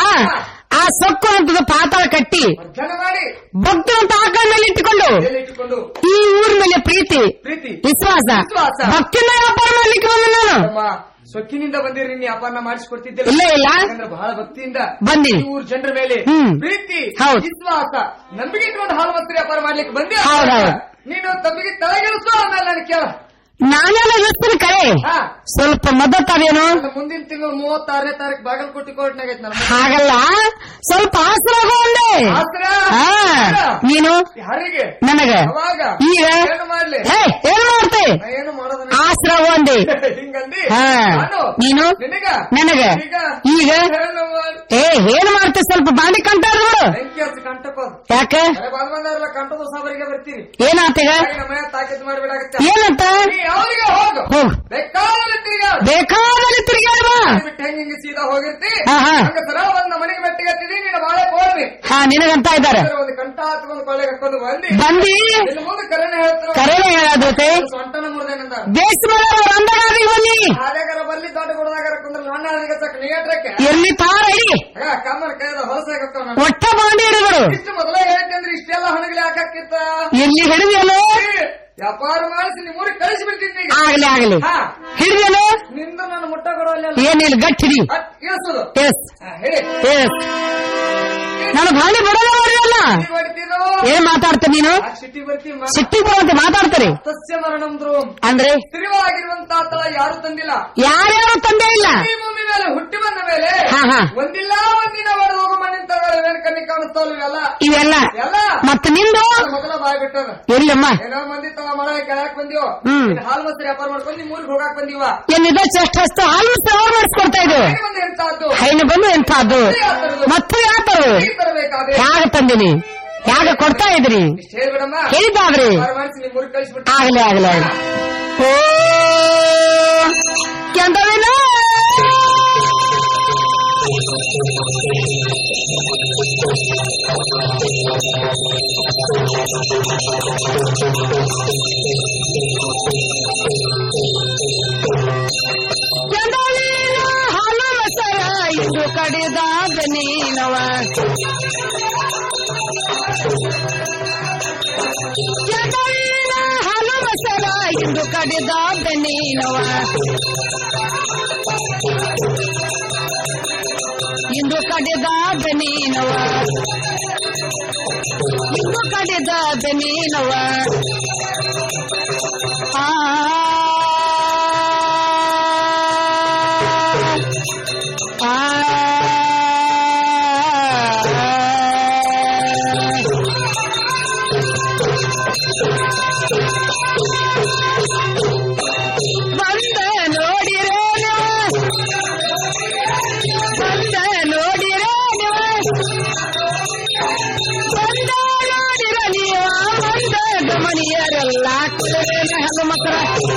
ಆ ಸೊಕ್ಕು ಅಂತದ ಪಾತಾಳ ಕಟ್ಟಿ ಜನ ಮಾಡಿ ಭಕ್ತಿ ಅಂತ ಆಕಳ ಮೇಲೆ ಇಟ್ಟುಕೊಂಡು ಎಲ್ಲಿ ಇಟ್ಟುಕೊಂಡು ಈ ಊರ್ ಮೇಲೆ ಪ್ರೀತಿ ಪ್ರೀತಿ ವಿಶ್ವಾಸ ವಿಶ್ವಾಸ. ಭಕ್ತಿನ ವ್ಯಾಪಾರ ಮಾಡ್ಲಿಕ್ಕೆ ಬಂದ ನಾನು ಅಮ್ಮ, ಸೊಕ್ಕಿನಿಂದ ಬಂದಿರಿ ನೀ ಅಪಾರನ ಮಾಡಿಸ್ಕೊಡ್ತಿದ್ದಿಲ್ಲ ಇಲ್ಲ, ಇಲ್ಲ. ಯಾಕಂದ್ರೆ ಬಹಳ ಭಕ್ತಿಯಿಂದ ಬಂದಿ. ಈ ಊರ್ ಜನರ ಮೇಲೆ ಹ್ಮ್. ಪ್ರೀತಿ ಹೌದ್. ವಿಶ್ವಾಸ ನಂಬಿಕೆ ಇಟ್ಕೊಂಡು ಹಾಲು ಮಸ್ತ್ರಿ ವ್ಯಾಪಾರ ಮಾಡ್ಲಿಕ್ಕೆ ಬಂದಿ ಹೌದ್, ಹೌದ್. ನೀನು ತಮ್ಮಿಗೆ ತಲೆಗೆಳಿಸು ಆಮೇಲೆ ನಾನು ಕೇಳ ನಾನೆಲ್ಲ ಇರ್ತೀನಿ ಕರೆ ಹಾ. ಸ್ವಲ್ಪ ಮದ್ದತ್ತಾವೇನು ನನ್ನ ಮುಂದಿನ ತಿಂಗಳು ಮೂವತ್ತಾರನೇ ತಾರೀಕು ಬಾಗಲಕೋಟೆ ಕೋರ್ಟ್ನಾಗ ಐತೆ ನನ್ನ ಹಾಗಲ್ಲ ಸ್ವಲ್ಪ ಆಸರ ಒಂದೇ ಆಸ್ತ್ರ? ಹಾ ನೀನು ಯಾರಿಗೆ ನನಗ ಅವಾಗ ಈಗ ಏನು ಮಾಡ್ಲಿ ಹೇ ಏನ್ ಮಾಡ್ತೆ ನಾ ಏನು ಮಾಡೋದು ಆಸರ ಒಂದೇ ಹಿಂಗಂದಿ ಹಾ ನಾನು ನೀನು ನಿನಗ ನನಗ ಈಗ ಈಗ ಏನು ಮಾಡ್- ಏ ಏನ್ ಮಾಡ್ತೆ ಸ್ವಲ್ಪ ಬಾಂಡಿ ಕಂಟಾರ ನೋಡು ಬೆಂಕಿ ಹಚ್ಚಿ ಕಂಟಕ್ಕೋದು ಯಾಕೆ ಬಂದ್ ಬಂದವರೆಲ್ಲ ಕಂಟದ ಸಾಬರಿಗೆ ಬರ್ತೀರಿ ಏನಾತೀಗ ನಮ್ಮ ಮನೆ ತಾಕೀತು ಮಾಡ್ಬಿಡಾಗತ್ತೆ ಏನಂತ ನೀ ಯಾವ್ರಿಗೆ ಹೋಗು ಹೋಗ್ ಬೇಕಾದ್ರೆ ತಿರ್ಗಾಡು. ಬೇಕಾದಲ್ಲಿ ತಿರುಗಾಡುವ ಬಿಟ್ಟು ಹೆಂಗ್ ಹಿಂಗೆ ಸೀದಾ ಹೋಗಿರ್ತಿ ಹಾ, ಹಾ. ಹಂಗ ಸರಳ ಬಂದ ಮನೆಗೆ ಮೆಟ್ಟಿಗೆ ಹತ್ತಿದಿ ನೀನು ಬಾಳೆ ಕೋಡ್ವಿ ಹಾ ನಿನಗಂತ ಇದ್ದಾರೆ ಒಂದು ಕಂಠ ಹತ್ಕೊಂಡು ಕೊಳ್ಳೆ ಹಾಕೊಂಡು ಬಂದಿ ಬಂದಿ ಇನ್ನು ಮುಂದೆ ಕರೆನೆ ಹೇಳ್ತಾರೆ ಕರೆನೆ ಹೇಳೋದಕ್ಕೆ ಸೊಂಟನ ಮುರ್ದೇನಂದ ಬೇಸ್ ಮೇಲೆ ಅಂದಗಾದಿ ಬನ್ನಿ ಹಾಗಾರ ಬರ್ಲಿ ದೊಡ್ಡ ಕೊಡದಾಗಾರ ಕುಂದ್ರೆ ನನ್ನ ಹಾದಿಗೆ ಚಕ್ ನಿಗಟ್ರಕ್ಕೆ ಎಲ್ಲಿ ತಾರ ಇಡಿ ಕಮ್ಮನ ಕೈದ ಹೊಲಸಾಗತ್ತಾವ ನಾನು ಒಟ್ಟ ಬಾಂಡಿ ಹಿಡಿದ್ರು ಇಷ್ಟು ಮೊದಲೇ ಹೇಳ್ತೆ ಅಂದ್ರೆ ಇಷ್ಟೆಲ್ಲ ಹಣಗಳು ಯಾಕಾಕಿತ್ತ ಎಲ್ಲಿ ಹಿಡಿದಿಯಲ್ಲ ವ್ಯಾಪಾರ ಮಾಡಿಸಿ ನಿಮ್ಮೂರಿಗೆ ಕಳಿಸಿ ಬಿಡ್ತಿದ್ದೆ ಆಗ್ಲಿ ಆಗ್ಲಿ ಹಾ ಹಿಡಿದಿಯಲ್ಲ ನಿಂದ ನಾನು ಮುಟ್ಟ ಕೊಡೋಲ್ಲ ಏನಿಲ್ಲ ಗಟ್ಟಿ ಹಿಡಿ ಇಳಿಸೋದು ಎಸ್ ಹೇಳಿ ಎಸ್ ನಾನು ಭಾಳಿ ಬಡವ ಅಲ್ಲ ಏನ್ ಮಾತಾಡ್ತ ನೀನು ಸಿಟಿ ಬರ್ತೀವಿ ಸಿಟ್ಟಿ ಬರುವಂತೆ ಮಾತಾಡ್ತಾರೆ ಸಸ್ಯ ಮರಣಂ ಧ್ರುವಂ ಅಂದ್ರೆ ಸ್ಥಿರವಾಗಿರುವಂತ ತಳ ಯಾರು ತಂದಿಲ್ಲ ಯಾರ್ಯಾರು ತಂದೆ ಇಲ್ಲ ಈ ಭೂಮಿ ಮೇಲೆ ಹುಟ್ಟಿ ಬಂದ ಮೇಲೆ ಹಾ, ಹಾ. ಒಂದಿಲ್ಲ ಒಂದಿನ ಒಡೆದು ಹೋಗೋ ಮಣ್ಣಿನ ತಗಳ ಕಣ್ಣಿ ಕಾಣಿಸ್ತಾವಲ್ಲ ಇವೆಲ್ಲ ಇವೆಲ್ಲ ಎಲ್ಲ ಮತ್ತೆ ನಿಂದು ಮೊದಲ ಬಾಯ್ ಬಿಟ್ಟದ ಎಲ್ಲಮ್ಮ ಏನೋ ಮಂದಿ ತವ ಮಳೆ ಕೆಳಕ್ ಬಂದಿವೋ ಹ್ಮ್. ಇನ್ನು ಹಾಲು ಮೊಸರು ವ್ಯಾಪಾರ ಮಾಡ್ಕೊಂಡು ನಿಮ್ ಊರಿಗೆ ಹೋಗಾಕ್ ಬಂದಿವ ಏನಿದೆ ಚೆಸ್ಟ್ ಹಸ್ತು ಹಾಲು ಅವ್ರು ಮಾಡಿಸ್ಕೊಡ್ತಾ ಇದ್ದು ಬಂದು ಎಂತಾದ್ದು ಹೈನು ಬಂದು ಎಂಥದ್ದು ಮತ್ತೆ ಯಾತರು ತರಬೇಕಾದ್ರೆ ಯಾಗ ತಂದಿನಿ ಯಾಗ ಕೊಡ್ತಾ ಇದ್ರಿ ಇಷ್ಟ ಹೇಳ್ಬಿಡಮ್ಮ ಹೇಳಿದ್ದಾವ್ರಿ ವ್ಯಾಪಾರ ಮಾಡಿಸಿ ನಿಮ್ ಊರಿಗೆ ಕಳಿಸ್ಬಿಟ್ಟು ಆಗ್ಲಿ ಆಗ್ಲಿ ಆಗ್ಲಿ ಓ ಕೆಂದವಿನ ಕೆಂದವಿನ ಹಾಲು ಮಸರ ಇದು ಕಡಿದಾದ ನೀನವ ಕೆಂದವಿನ ಹಾಲು ಮಸರ ಇದು ಕಡಿದಾದ ನೀನವ ಇಂದು ಕಡಿದಾದ ನೀನವ ಇಂದು ಕಡಿದಾದ ನೀನವ ಆ ಬಂದ ನೋಡಿರೇನು ಬಂದ ನೋಡಿರೇನು ಬಂದ ನೋಡಿರ ನೀವು ಬಂದ ಗಮನಿಯರೆಲ್ಲ ಕುಲವೇನ ಹಲ್ಲು ಮಕ್ಕಳ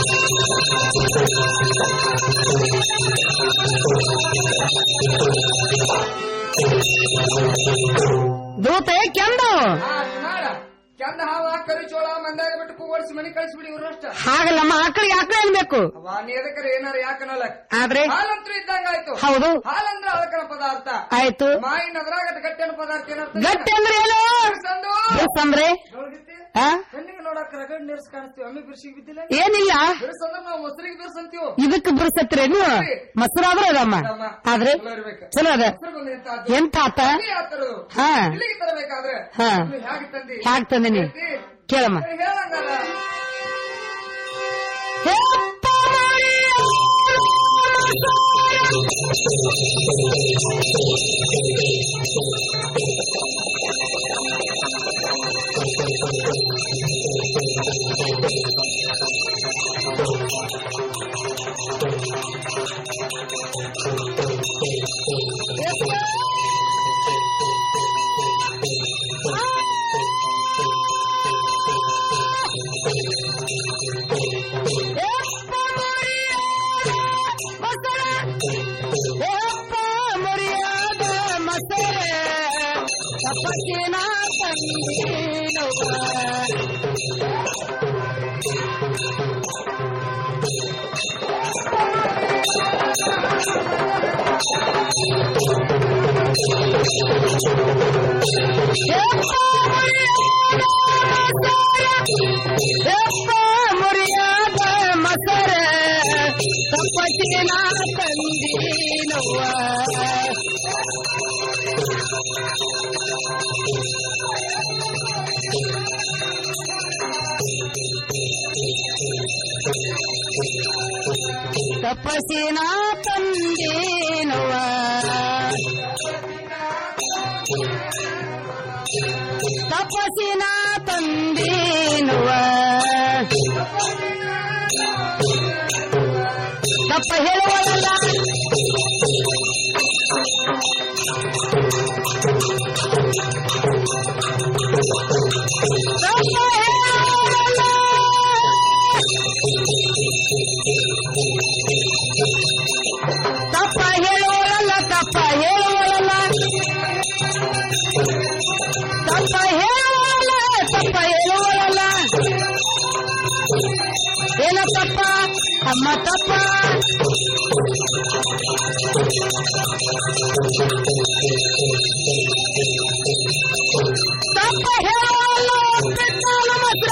ದೂತೆ ಕೆಂದು ಚಂದ ಹಾವ ಕರಿ ಚೋಳ ಮಂದಾಗ ಬಿಟ್ಟು ಕೂಗೋಡಿಸಿ ಮನೆ ಕಳಿಸ್ಬಿಡಿ ಇವ್ರಷ್ಟ ಹಾಗಲ್ಲಮ್ಮ ಆಕಳಿಗೆ ಆಕಳ ಅನ್ಬೇಕು ವಾ ನೀ ಎದಕ್ಕರ ಏನಾರ ಯಾಕನಲ್ಲ ಆದ್ರೆ ಹಾಲಂತ್ರ ಇದ್ದಂಗ ಆಯ್ತು ಹೌದು. ಹಾಲಂದ್ರ ಅದಕ್ಕನ ಪದಾರ್ಥ ಆಯ್ತು ಮಾಯಿನ ಅದ್ರಾಗ ಗಟ್ಟಿನ ಪದಾರ್ಥ ಏನರ್ಥ ಗಟ್ಟಿ ಅಂದ್ರೆ ಏನು ಸಂದು ಬಿಸ್ ಅಂದ್ರೆ ಆ? ಕಣ್ಣಿಗೆ ನೋಡಕ್ ರಗಡ್ ನೀರ್ಸ್ ಕಾಣಿಸ್ತೀವಿ ಒಮ್ಮೆ ಬಿರ್ಸಿಗೆ ಬಿದ್ದಿಲ್ಲ ಏನಿಲ್ಲ ಬಿರ್ಸ್ ಅಂದ್ರೆ ನಾವು ಮೊಸರಿಗೆ ಬಿರ್ಸ್ ಅಂತೀವಿ ಇದಕ್ಕೆ ಬಿಡಿಸತ್ರಿ ನೀವು ಮೊಸರಾದ್ರೆ ಅದಮ್ಮ ಆದ್ರೆ ಚಲೋ ಅದ ಎಂತ ಆತ ಹಾ ಇಲ್ಲಿಗೆ ತರಬೇಕಾದ್ರೆ ಹಾ ನೀವು ಹೇಗೆ ತಂದಿ ಹ್ಯಾಕ್ ತಂದಿನಿ ಕೇಳಮ್ಮ ಹೇಳಂಗಲ್ಲ ಮುರಿಯಾದ ಮಸರ ತಪ್ಪಟಿನ ತಂದೀನವ್ವ ತಪಸಿನ ತಂದೇನವ್ವ ತಪಸಿನ ತಂದೇನುವ ತಪ್ಪ ಹೇಳುವಲ್ಲ ತಪ್ಪ ಹೇಳುವಲ್ಲ ತಪ್ಪ ಹೇಳುವಲ್ಲ ತಪ್ಪ ಹೇಳುವಲ್ಲ ತಪ್ಪ ಹೇಳುವಲ್ಲ ಏನ ತಪ್ಪ ಅಮ್ಮ ತಪ್ಪ ತಪ್ಪ ಹೇಳುವಲ್ಲ ಬೆಟ್ಟಾಲ ಮಾತ್ರ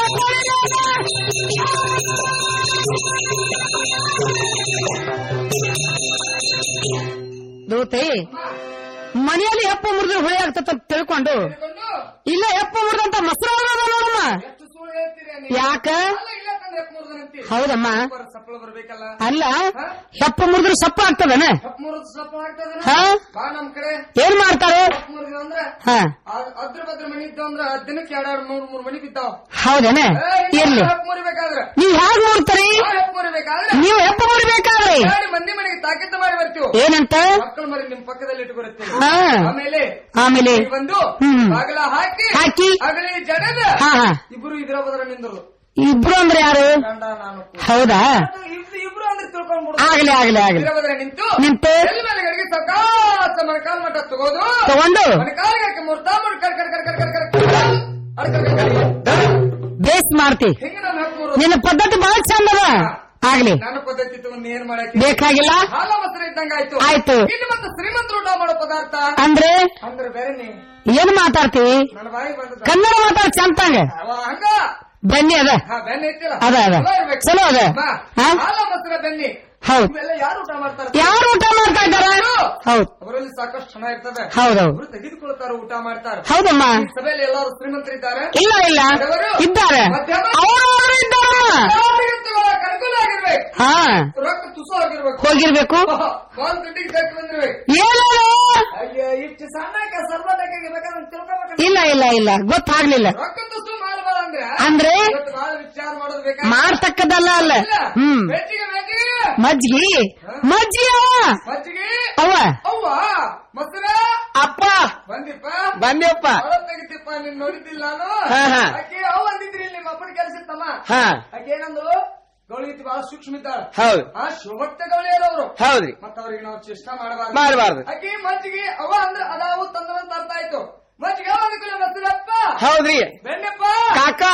ದೂತೆ ಮನೆಯಲ್ಲಿ ಹೆಪ್ಪ ಮುರಿದ್ರೆ ಹುಳಿ ಆಗ್ತದ ಅಂತ ತಿಳ್ಕೊಂಡು ಇಲ್ಲ ಹೆಪ್ಪ ಮುರಿದಂತ ಮೊಸರು ಆಗೋದು ನೋಡಮ್ಮ ಯಾಕ ಹೌದಮ್ಮ ಸಪ್ಪಳ ಬರ್ಬೇಕಲ್ಲ ಅಲ್ಲ ಹೆಪ್ಪ ಮುರಿದ್ರೆ ಸಪ್ಪ ಆಗ್ತದನ ಮೂರು ಸಪ್ಪಳ ಆಗ್ತದ ಹಾ? ಬಾ ನಮ್ ಕಡೆ ಏನ್ ಮಾಡ್ತಾರೆ ಮುರಿದ ಅಂದ್ರೆ ಹಾ ಆ- ಅದ್ರ ಬದ್ರ ಮನಿ ಇದ್ದಾವ ಅಂದ್ರ ದಿನಕ್ಕೆ ಎರಡ್ ಮೂರ್ ಮೂರ್ ಮನಿ ಬಿದ್ದಾವ ಹೌದೇನ ಇರ್ಲಿ ಹೆಪ್ ಮುರಿಬೇಕಾದ್ರೆ ನೀವ್ ಹ್ಯಾಗ್ ನೋಡ್ತಾರಿ ಆ ಹೆಪ್ ಮುರಿಬೇಕಾದ್ರೆ ನೀವು ಹೆಪ್ಪ ಮುರಿಬೇಕಾದ್ರಿ ಎರಡು ಮಂದಿ ಮನೆಗೆ ತಾಕೀತು ಮಾಡಿ ಬರ್ತೀವಿ ಏನಂತ ಮಕ್ಕಳು ಮರಿ ನಿಮ್ ಪಕ್ಕದಲ್ಲಿ ಇಟ್ಕೊಳ್ತೀವಿ ಹಾ. ಆಮೇಲೆ ಆಮೇಲೆ ಇಲ್ಲಿ ಬಂದು ಹ್ಮ್. ಬಾಗಿಲ ಹಾಕಿ ಹಾಕಿ. ಅಗಲಿ ಜಡದ ಹಾ, ಹಾ. ಇಬ್ರು ಇದ್ರ ಬದ್ರ ನಿಂದ್ರು ಇಬ್ರು ಅಂದ್ರೆ ಯಾರು ಗಂಡ ನಾನು ಹೌದಾ ಇಬ್ರು ಇಬ್ರು ಅಂದ್ರೆ ತಿಳ್ಕೊಂಡ್ಬಿಡು ಆಗ್ಲಿ, ಆಗ್ಲಿ, ಆಗ್ಲಿ. ಇದ್ರ ಬದ್ರ ನಿಂತು ನಿಂತು? ಎಲ್ಲಿ ಮೇಲೆ ಗಡಿಗೆ ಸಕಾಸ ಮಣಕಾಲ್ ಮಟ್ಟ ತಗೋದು ತಗೊಂಡು? ಮಣಕಾಲಿಗೆ ಹಾಕಿ ಮುರ್ತ ಮುರ್ ಕರ್ ಕರ್ ಕರ್ ಕರ್ ಕರ್ ಕರ್ ಕರ್ ಅಡ್ ಕರ್ ಕರ್ ಕರ್. ಬೇಸ್ ಮಾಡ್ತಿ ಹಿಂಗ ನಾನು ಹಾಕ್ಬೋದು ನಿನ್ನ ಪದ್ಧತಿ ಬಹಳ ಚಂದ ಅದ ಆಗ್ಲಿ ನನ್ನ ಪದ್ಧತಿ ತಗೊಂಡು ಏನ್ ಮಾಡಕ್ಕೆ ಬೇಕಾಗಿಲ್ಲ ಹಾಲ ಮೊಸರು ಇದ್ದಂಗ ಆಯ್ತು ಆಯ್ತು. ಇನ್ನು ಮತ್ತೆ ಶ್ರೀಮಂತರು ಊಟ ಮಾಡೋ ಪದಾರ್ಥ ಅಂದ್ರೆ ಅಂದ್ರೆ ಬೇರೆ ನೀ ಏನ್ ಮಾತಾಡ್ತೀವಿ ನನ್ನ ಬಾಯಿ ಬಂದ ಕನ್ನಡ ಮಾತಾಡ ಚಂತಂಗ ಹಂಗ ಬನ್ನಿ ಅದ ಹಾ ಬೆನ್ನಿ ಐತಿಲ್ಲ ಅದ, ಅದ. ಚಲೋ ಇರ್ಬೇಕು. ಚಲೋ ಅದ. ಬಾ. ಹಾ? ಹಾಲ ಮೊಸರ ಬೆನ್ನಿ ಹೌದ್. ಇವೆಲ್ಲ ಯಾರು ಊಟ ಮಾಡ್ತಾರೆ ಯಾರು ಊಟ ಮಾಡ್ತಾ ಇದ್ದಾರ ಹೌದ್ ಅವರಲ್ಲಿ ಸಾಕಷ್ಟು ಹಣ ಇರ್ತದೆ ಹೌದೌದು. ಅವರು ತೆಗೆದುಕೊಳ್ತಾರ ಊಟ ಮಾಡ್ತಾರೆ ಹೌದಮ್ಮ. ಈ ಸಭೆಯಲ್ಲಿ ಎಲ್ಲರೂ ಶ್ರೀಮಂತರಿದ್ದಾರೆ ಇಲ್ಲ ಇಲ್ಲ ಬಡವರು? ಇದ್ದಾರೆ ಮಧ್ಯಮ? ಅವರು ಅವರು ಇದ್ದಾರಮ್ಮ ವ್ಯಕ್ತಿಗಳ ಕನುಕೂಲ ಆಗಿರ್ಬೇಕು ಹಾ ರೊಕ್ಕ ತುಸು ಆಗಿರ್ಬೇಕು ಹೋಗಿರ್ಬೇಕು ಬಾಲ್ ಕಟ್ಟಿಗೆ ಕಟ್ಟಿ ಬಂದಿರ್ಬೇಕು ಏನು ಅಯ್ಯ ಇಷ್ಟು ಸಣ್ಣಕ್ಕೆ ಸರ್ಬಟಕ್ಕೆ ಬೇಕಾದ್ರೆ ತಿಳ್ಕೊಬೇಕು ಇಲ್ಲ ಇಲ್ಲ ಇಲ್ಲ ಗೊತ್ತಾಗ್ಲಿಲ್ಲ ರೊಕ್ಕ ತುಸು ಮಾಡಬಾರ ಅಂದ್ರೆ ಅಂದ್ರೆ? ಇವತ್ತು ಬಹಳ ವಿಚಾರ ಮಾಡೋದು ಬೇಕಾ ಮಾಡ್ತಕ್ಕದಲ್ಲ ಅಲ್ಲ ಇಲ್ಲ. ಹ್ಮ್ ಬೆಚ್ಚಿಗೆ ಬೆಚ್ಚಿಗೆ ಮಜ್ಗಿ ಮಜ್ಗಿ ಅವ ಮಜ್ಜಿಗೆ ಅವ್ವ ಅವ್ವ ಮೊಸರ ಅಪ್ಪ ಬಂದಿಪ್ಪ ಬಂದ್ಯಪ್ಪ ಹೊರ ತೆಗಿತಿಪ್ಪ ನೀನ್ ನೋಡಿದ್ದಿಲ್ಲ ನಾನು ಹಾ, ಹಾ. ಆಕೆ ಅವ್ ಅಂದಿದ್ರಿ ನಿಮ್ಮ ಅಪ್ಪನ ಕೆಲಸ ಇತ್ತಮ್ಮ ಹಾ. ಆಕೆ ಏನಂದ್ರು ಗೌಳಿ ಇತ್ತು ಬಹಳ ಸೂಕ್ಷ್ಮ ಇದ್ದಾಳ ಹೌದು ಆ ಶೋಭಕ್ತ ಗೌಳಿ ಅವರು ಹೌದ್ರಿ ಮತ್ತ ಅವ್ರಿಗೆ ನಾವು ಚೇಷ್ಟ ಮಾಡಬಾರ್ದು ಮಾಡ್ಬಾರ್ದು. ಆಕೆ ಮಜ್ಜಿಗೆ ಅವ ಅಂದ್ರೆ ಅದಾವು ತಂದ್ರಂತ ಅರ್ಥ ಆಯ್ತು ಮಜ್ಜಿಗೆ ಅವ ಅಂದ್ಕೊಳ್ಳಿ ಮೊಸರಪ್ಪ ಹೌದ್ರಿ ಬೆಣ್ಣೆಪ್ಪ ಕಾಕ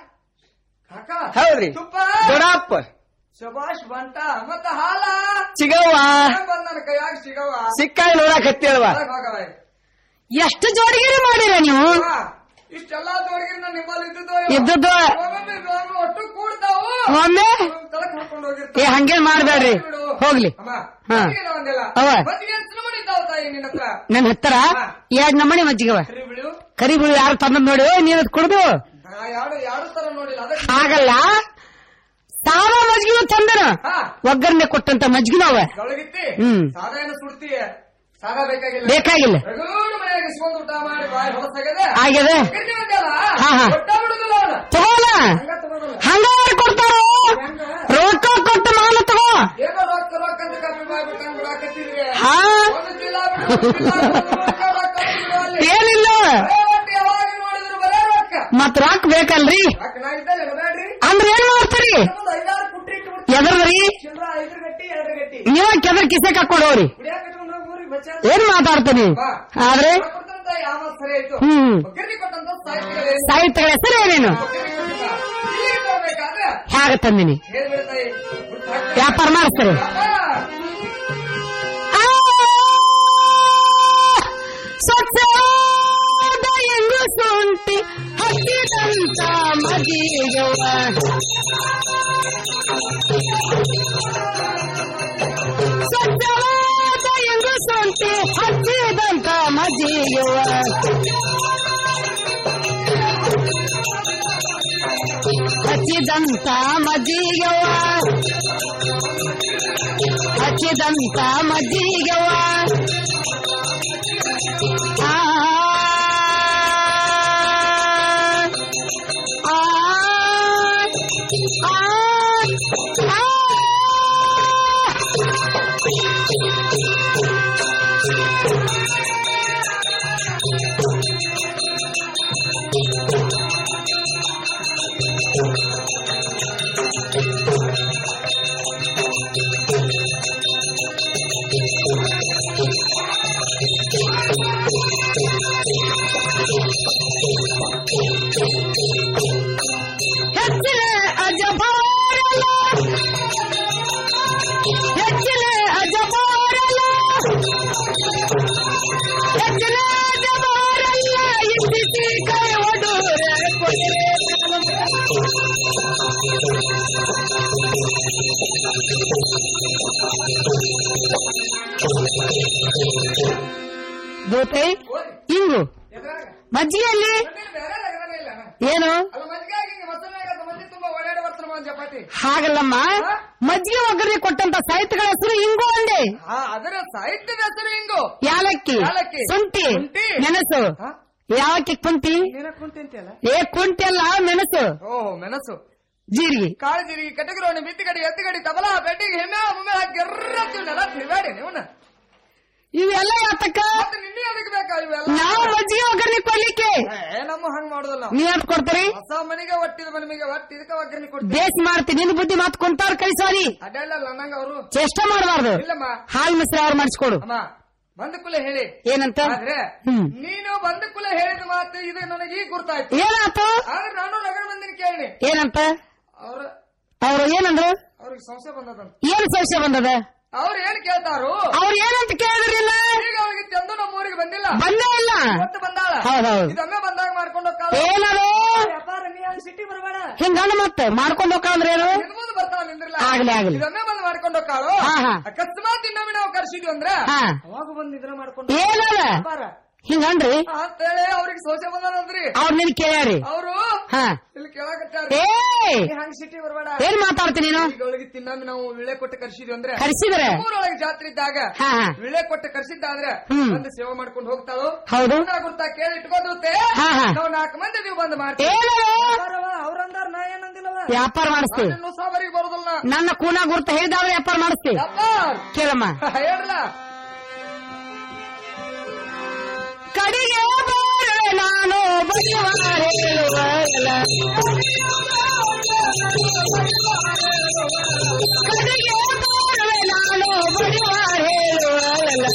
ಕಾಕ ಹೌದ್ರಿ ತುಪ್ಪ ದೊಡ್ಡಪ್ಪ ಶಬಾಷ್ ಬಂಟ ಮತ್ತ ಹಾಲ ಸಿಗವ್ವ ಬಂದ ನನ್ನ ಕೈಯಾಗ ಸಿಗವ ಸಿಕ್ಕಾಗಿ ನೋಡಕ್ ಹತ್ತಿಯಲ್ವ ಹೋಗವ ಎಷ್ಟು ಜೋಡಿಗಿರಿ ಮಾಡಿರ ನೀವು ಇಷ್ಟೆಲ್ಲಾ ತೋರಿಗಿರಿ ನಾನು ನಿಮ್ಮಲ್ಲಿ ಇದ್ದಿದ್ದು ಇದ್ದದ್ದು. ಒಮ್ಮೊಮ್ಮೆ ಇವಾಗ ಒಟ್ಟು ಕೂಡ್ತಾವು ಒಮ್ಮೆ ತಲಕ್ ಹಾಕೊಂಡು ಏ ಹೋಗಿರ್ತಾವ ಹಂಗೇನ್ ಮಾಡ್ಬೇಡ್ರಿ ಹೋಗ್ಲಿ ಅಮ್ಮ ಹಾ. ಮಜ್ಜಿಗೆ ಒಂದಿಲ್ಲ ಅವ. ಮಜ್ಜಿಗೆ ಎಷ್ಟು ನಮೂನಿ ಇದ್ದಾವ ತಾಯಿ ನಿನ್ನ ಹತ್ರ ನನ್ ಹತ್ತರ ಎರಡ್ ನಮ್ಮನೆ ಮಜ್ಜಿಗವ ಕರಿಬಿಳು ಕರಿ ಬಿಳು ಯಾರು ತಂದ್ ನೋಡಿ ನೀನ್ ಅದ್ ಕುಡ್ದು ನಾ ಯಾರು ಯಾರು ತರ ನೋಡಿಲ್ಲ ಅದಕ್ಕೆ ಆಗಲ್ಲ ಸಾವ ಮಜ್ಜಿಗೆ ತಂದನ ಹಾ. ಒಗ್ಗರಣೆ ಕೊಟ್ಟಂತ ಮಜ್ಜಿಗೆ ಅವ ಒಳಗಿತ್ತಿ ಹ್ಮ್. ಸಾದಾ ಏನು ಸುಡ್ತೀಯ ಸಾದಾ ಬೇಕಾಗಿಲ್ಲ ಬೇಕಾಗಿಲ್ಲ. ರಗೂಡು ಮನೆಯಾಗ ಇಸ್ಕೊಂಡು ಊಟ ಮಾಡಿ ಬಾಯಿ ಹೊರಸಾಗದೆ ಆಗ್ಯದ? ಕರ್ಕಿ ಬಂದ್ಯಲ್ಲ, ಹಾ, ಹಾ. ಒಟ್ಟ ಬಿಡುದಿಲ್ಲ ಅವನ ತಗೋಲ ಹಂಗ ಯಾರು ಕೊಡ್ತಾರ ರೊಕ್ಕ ಕೊಟ್ಟು ಮಾಲ ತಗೋ ಏನೋ ರೊಕ್ಕ ರೊಕ್ಕ ಅಂತ ಕಮ್ಮಿ ಮಾಡ್ಬಿಟ್ಟಂಗ್ ಬಿಡಾಕತ್ತಿದ್ರಿ ಹಾ. ಒಂದು ಚೀಲ ಬಿಡು, ಒಂದು ಚೀಲ ಬಿಡು, ರೊಕ್ಕ ರೊಕ್ಕ ಬಿಡು ಅಲ್ಲಿ. ಏನಿಲ್ಲ ಬರೇ ಒಟ್ಟು ಯಾವಾಗ ನೋಡಿದ್ರು ಬರೇ ರೊಕ್ಕ ಮತ್ ರಾಕ್ ಬೇಕಲ್ರಿ ರೊಕ್ಕ ನಾ ಇದ್ದಲ್ಲ ಬೇಡ್ರಿ ಅಂದ್ರ ಏನ್ ಮಾಡ್ತೀರಿ ನಮ್ಮದು ಐದಾರು ಪುಟ್ಟಿ ಇಟ್ಟು ಎದರ್ದ್ರಿ ಚಿಲ್ರ ಐದು ಗಟ್ಟಿ ಎರಡು ಗಟ್ಟಿ ನೀವ ಕೆದರ್ ಕಿಸೆ ಹಾಕೊಂಡವ್ರಿ ಕುಡಿಯಾಕ ಕಟ್ಕೊಂಡು ಹೋಗಿ ಊರಿಗೆ ಬಚ್ಚಾರ ಏನ್ ಮಾತಾಡ್ತೀನಿ ಆದ್ರೆ ಕೊಟ್ಟಂತ ಯಾವ ಸರಿ ಆಯ್ತು ಹ್ಮ್. ಒಗ್ಗರಣೆ ಕೊಟ್ಟಂತ ಸಾಹಿತ್ಯಗಳೇ ಸಾಹಿತ್ಯಗಳ ಹೆಸರು ಏನೇನು ಇಲ್ಲಿಗೆ ಬರ್ಬೇಕಾದ್ರೆ ಹೇಗ ತಂದಿನಿ ಹೇಳ್ಬಿಡ್ತಾಯಿ ವ್ಯಾಪಾರ ಮಾಡಿಸ್ತಾರೆ ಸ್ವಚ್ಛವಾದ ಎಂಗು ಶುಂಠಿ ಹಚ್ಚಿದಂತ ಮದಿಯವ ಸ್ವಚ್ಛವಾದ ಎಂಗು ಶುಂಠಿ ಹಚ್ಚಿದಂತ ಮದಿಯವ ಹಚ್ಚಿದಂತ ಮದಿಯವ ಹಚ್ಚಿದಂತ ಮಜ್ಜಿಗೆವ ಆ, ಆ, ಆ, ಆ. ಹೆಚ್ಚಿನ ಅಜಬಾರಲ ಹೆಚ್ಚಿನ ಅಜಬಾರಲ ಹೆಚ್ಚಿನ ಅಜಬಾರಲ್ಲ ಇದ್ದಿಸಿ ಕೈ ಒಡೂರ ದೋತೆ ಹಿಂಗು ಮಜ್ಜಿಗೆಯಲ್ಲಿ ಏನು ಅಲ್ಲ ಮಜ್ಜಿಗೆ ಆಗಿ ಹಿಂಗೆ ಮೊಸರನಾಗ ಅದು ಮಂದಿ ತುಂಬಾ ಓಡಾಡಿ ಬರ್ತಾನೆ ಒಂದ್ ಚಪಾತಿ ಹಾಗಲ್ಲಮ್ಮ ಮಜ್ಜಿಗೆ ಒಗ್ಗರಣೆ ಕೊಟ್ಟಂತ ಸಾಹಿತ್ಯಗಳ ಹೆಸರು ಹಿಂಗು ಅಂದೆ ಹಾ ಅದರ ಸಾಹಿತ್ಯದ ಹೆಸರು ಹಿಂಗು ಯಾಲಕ್ಕಿ ಯಾಲಕ್ಕಿ. ಶುಂಠಿ ಶುಂಠಿ. ಮೆಣಸು ಯಾವಕ್ಕೆ ಕುಂಟಿ ನೀನ ಕುಂತಿಂತಿಯಲ್ಲ ಏ ಕುಂಟಿ ಅಲ್ಲ ಮೆಣಸು ಓಹೋ ಮೆಣಸು ಜೀರಿಗೆ ಕಾಳು ಜೀರಿಗೆ ಕಟಗರೋಣಿ ಬಿತ್ತಿಗಡಿ ಎತ್ತಿಗಡಿ ತಬಲ ಬೆಟ್ಟಿಗೆ ಹೆಮ್ಮೆ ಒಮ್ಮೆ ಹಾಕಿ ಎರ್ರತ್ತೀವನ್ನೆಲ್ಲ ತಿರುಗಾಡಿ ನೀವನ್ನ ಇವೆಲ್ಲ ಯಾತಕ್ಕ ಮತ್ತೆ ನಿನ್ನೆ ಅದಕ್ಕೆ ಬೇಕಾ ಇವೆಲ್ಲ ನಾವು ಮಜ್ಜಿಗೆ ಒಗ್ಗರಣೆ ಕೊಡ್ಲಿಕ್ಕೆ ಏ ನಮ್ಮ ಹಂಗ್ ಮಾಡೋದಲ್ಲ ನೀವ್ ಯಾವ್ದು ಕೊಡ್ತೀರಿ ಹೊಸ ಮನೆಗೆ ಒಟ್ಟಿದ ಮನೆಗೆ ಒಟ್ಟು ಇದಕ್ಕೆ ಒಗ್ಗರಣೆ ಕೊಡ್ತೀವಿ ಬೇಸ್ ಮಾಡ್ತೀನಿ ನಿನ್ ಬುದ್ಧಿ ಮಾತು ಕುಂತಾರ ಕಳಿಸೋರಿ ಅಡ್ಡಲ್ಲ ನಂಗ ಅವರು ಚೇಷ್ಟ ಮಾಡಬಾರ್ದು ಇಲ್ಲಮ್ಮ ಹಾಲ್ ಮಿಶ್ರ ಅವ್ರು ಮಾಡಿಸ್ಕೊಡು ಅಮ್ಮ ಬಂದ ಕುಲ ಹೇಳಿ ಏನಂತ ಆದ್ರೆ ಹ್ಮ್. ನೀನು ಬಂದ ಕುಲ ಹೇಳಿದ ಮಾತು ಇದು ನನಗೆ ಈಗ ಗುರ್ತಾಯ್ತು ಏನಾತು ಆದ್ರೆ ನಾನು ನಗರ ಬಂದಿನ ಕೇಳಿ ಏನಂತ ಅವ್ರ ಅವ್ರು ಏನಂದ್ರು ಅವ್ರಿಗೆ ಸಂಶಯ ಬಂದದಂತ ಏನ್ ಸಂಶಯ ಬಂದದ ಅವ್ರು ಏನ್ ಕೇಳ್ತಾರು ಅವ್ರು ಏನಂತ ಕೇಳಿದ್ರಿಲ್ಲ ಈಗ ಅವ್ರಿಗೆ ಚಂದು ನಮ್ಮ ಊರಿಗೆ ಬಂದಿಲ್ಲ ಬಂದೇ ಇಲ್ಲ ಇವತ್ತು ಬಂದಾಳ ಹೌದೌದು. ಇದೊಮ್ಮೆ ಬಂದಾಗ ಮಾಡ್ಕೊಂಡು ಏನದು ವ್ಯಾಪಾರ ನೀ ಹಂಗ್ ಸಿಟಿ ಬರಬೇಡ ಹಿಂಗಣ್ಣ ಮತ್ತೆ ಮಾಡ್ಕೊಂಡು ಹೋಗ್ಕಂದ್ರೆ ಏನು ನಿನ್ಮುಂದ್ ಬರ್ತಾವ ನಿಂದ್ರಲ್ಲ ಆಗ್ಲಿ, ಆಗ್ಲಿ. ಇದೊಮ್ಮೆ ಬಂದ್ ಮಾಡ್ಕೊಂಡು ಹೋಗ್ತಾಳು ಹಾ, ಹಾ. ಅಕಸ್ಮಾತ್ ಇನ್ನೊಮ್ಮೆ ನಾವು ಕರ್ಸಿದ್ವಿ ಅಂದ್ರೆ ಹಾ. ಅವಾಗ ಬಂದ್ ಇದ್ರ ಮಾಡ್ಕೊಂಡು ಏನದ ವ್ಯಾಪಾರ ಹಿಂಗನ್ರಿ ಅಂತೇಳಿ ಅವ್ರಿಗೆ ಸೋಸೆ ಬಂದಾರಂದ್ರಿ ಅವ್ರ ನಿನ್ ಕೇಳ್ಯಾರಿ ಅವರು ಹಾ ಇಲ್ಲಿ ಕೇಳಾಕತ್ತಾರ ಏಯ್! ಹಂಗ್ ಸಿಟಿ ಬರಬೇಡ ಏನ್ ಮಾತಾಡ್ತೀನಿ ನೀನು ಈಗ ಒಳಗೆ ತಿನ್ನೊಮ್ಮೆ ನಾವು ವಿಳೆ ಕೊಟ್ಟು ಕರ್ಸಿದ್ವಿ ಅಂದ್ರೆ ಕರ್ಸಿದ್ರೆ? ಊರೊಳಗೆ ಜಾತ್ರೆ ಇದ್ದಾಗ ಹಾ, ಹಾ. ವಿಳೆ ಕೊಟ್ಟು ಕರ್ಸಿದ್ದಾದ್ರೆ ಹ್ಮ್. ಬಂದು ಸೇವೆ ಮಾಡ್ಕೊಂಡು ಹೋಗ್ತಾಳು ಹೌದು. ಗುರ್ತಾ ಗುರ್ತಾ ಕೇಳಿ ಇಟ್ಕೊಂಡ್ರುತ್ತೆ ಹಾ, ಹಾ. ನಾವು ನಾಲ್ಕು ಮಂದಿ ನೀವು ಬಂದು ಮಾಡ್ತೀವಿ ಏನದು? ಅವ್ರಂದಾರ ನಾ ಏನಂದಿಲ್ಲವ ವ್ಯಾಪಾರ ಮಾಡಿಸ್ತೀವಿ ನಾನಿನ್ನೂ ಸಾಬರಿಗೆ ಬರೋದಿಲ್ಲ ನನ್ನ ಕೂನ ಗುರ್ತ ಹೇಳಿದಾದ್ರೆ ವ್ಯಾಪಾರ ಮಾಡಿಸ್ತೀವಿ ವ್ಯಾಪಾರ ಕೇಳಮ್ಮ ಹೇಳ್ರಲ್ಲ ಕಡೆಗೆ ಬಾರೆ ನಾನು ಬಸವಾರ ಹೇಳುವಲ್ಲ. ಕಡೆಗೆ ಬಾರೆ ನಾನು ಬಸವಾರ ಹೇಳುವಲ್ಲ.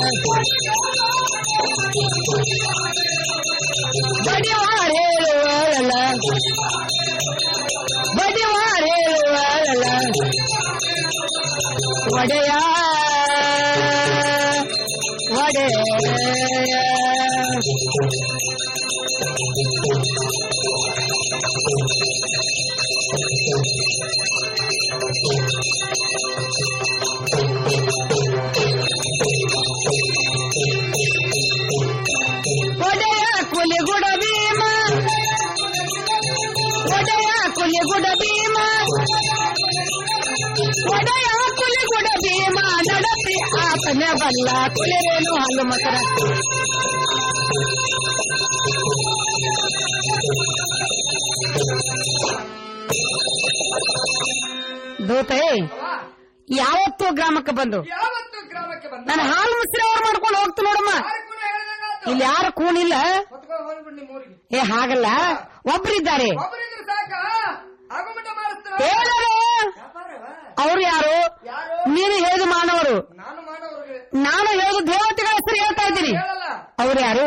ಬಡಿವಾರ ಹೇಳುವಲ್ಲ ಬಡಿವಾರ ಹೇಳುವಲ್ಲ ಒಡೆಯ ಒಡೆಯ ಒಡೆಯ ಕುಲಿಗುಡ ಭೀಮ ಒಡೆಯ ಕುಲಿಗುಡ ಭೀಮ ಒಡೆಯ ಕುಲಿಗುಡ ಭೀಮ ನಡತಿ ಆತನ ಬಲ್ಲ ಕುಲಿರೇನು ಹಾಲು ಮಕರ ದೂತೆ ಯಾವತ್ತೂ ಗ್ರಾಮಕ್ಕೆ ಬಂದು ಯಾವತ್ತು ಗ್ರಾಮಕ್ಕೆ ಬಂದ ನಾನು ಹಾಲು ಮುಸ್ರಿ ಅವ್ರು ಮಾಡ್ಕೊಂಡು ಹೋಗ್ತು ನೋಡಮ್ಮ ಇಲ್ಲಿ ಯಾರು ಕೂನಿಲ್ಲ ಹೊತ್ಕೊಂಡು ಹೋಗ್ಬಿಡ್ ನಿಮ್ಮ ಊರಿಗೆ ಏ ಹಾಗಲ್ಲ ಒಬ್ರಿದ್ದಾರೆ ಒಬ್ಬರಿದ್ರೆ ಸಾಕ ಆಗುಮಟ ಮಾಡಿಸ್ತಾರ ಹೇಳರು ಅವ್ರು ಯಾರು ನೀನು ಹೇಳಿದ ಮಾನವರು ನಾನು ಮಾಡೋರಿಗೆ ನಾನು ಹೇಳಿದ ದೇವತೆಗಳ ಹೆಸರು ಹೇಳ್ತಾ ಇದ್ದೀನಿ ಹೇಳಲ್ಲ ಅವ್ರು ಯಾರು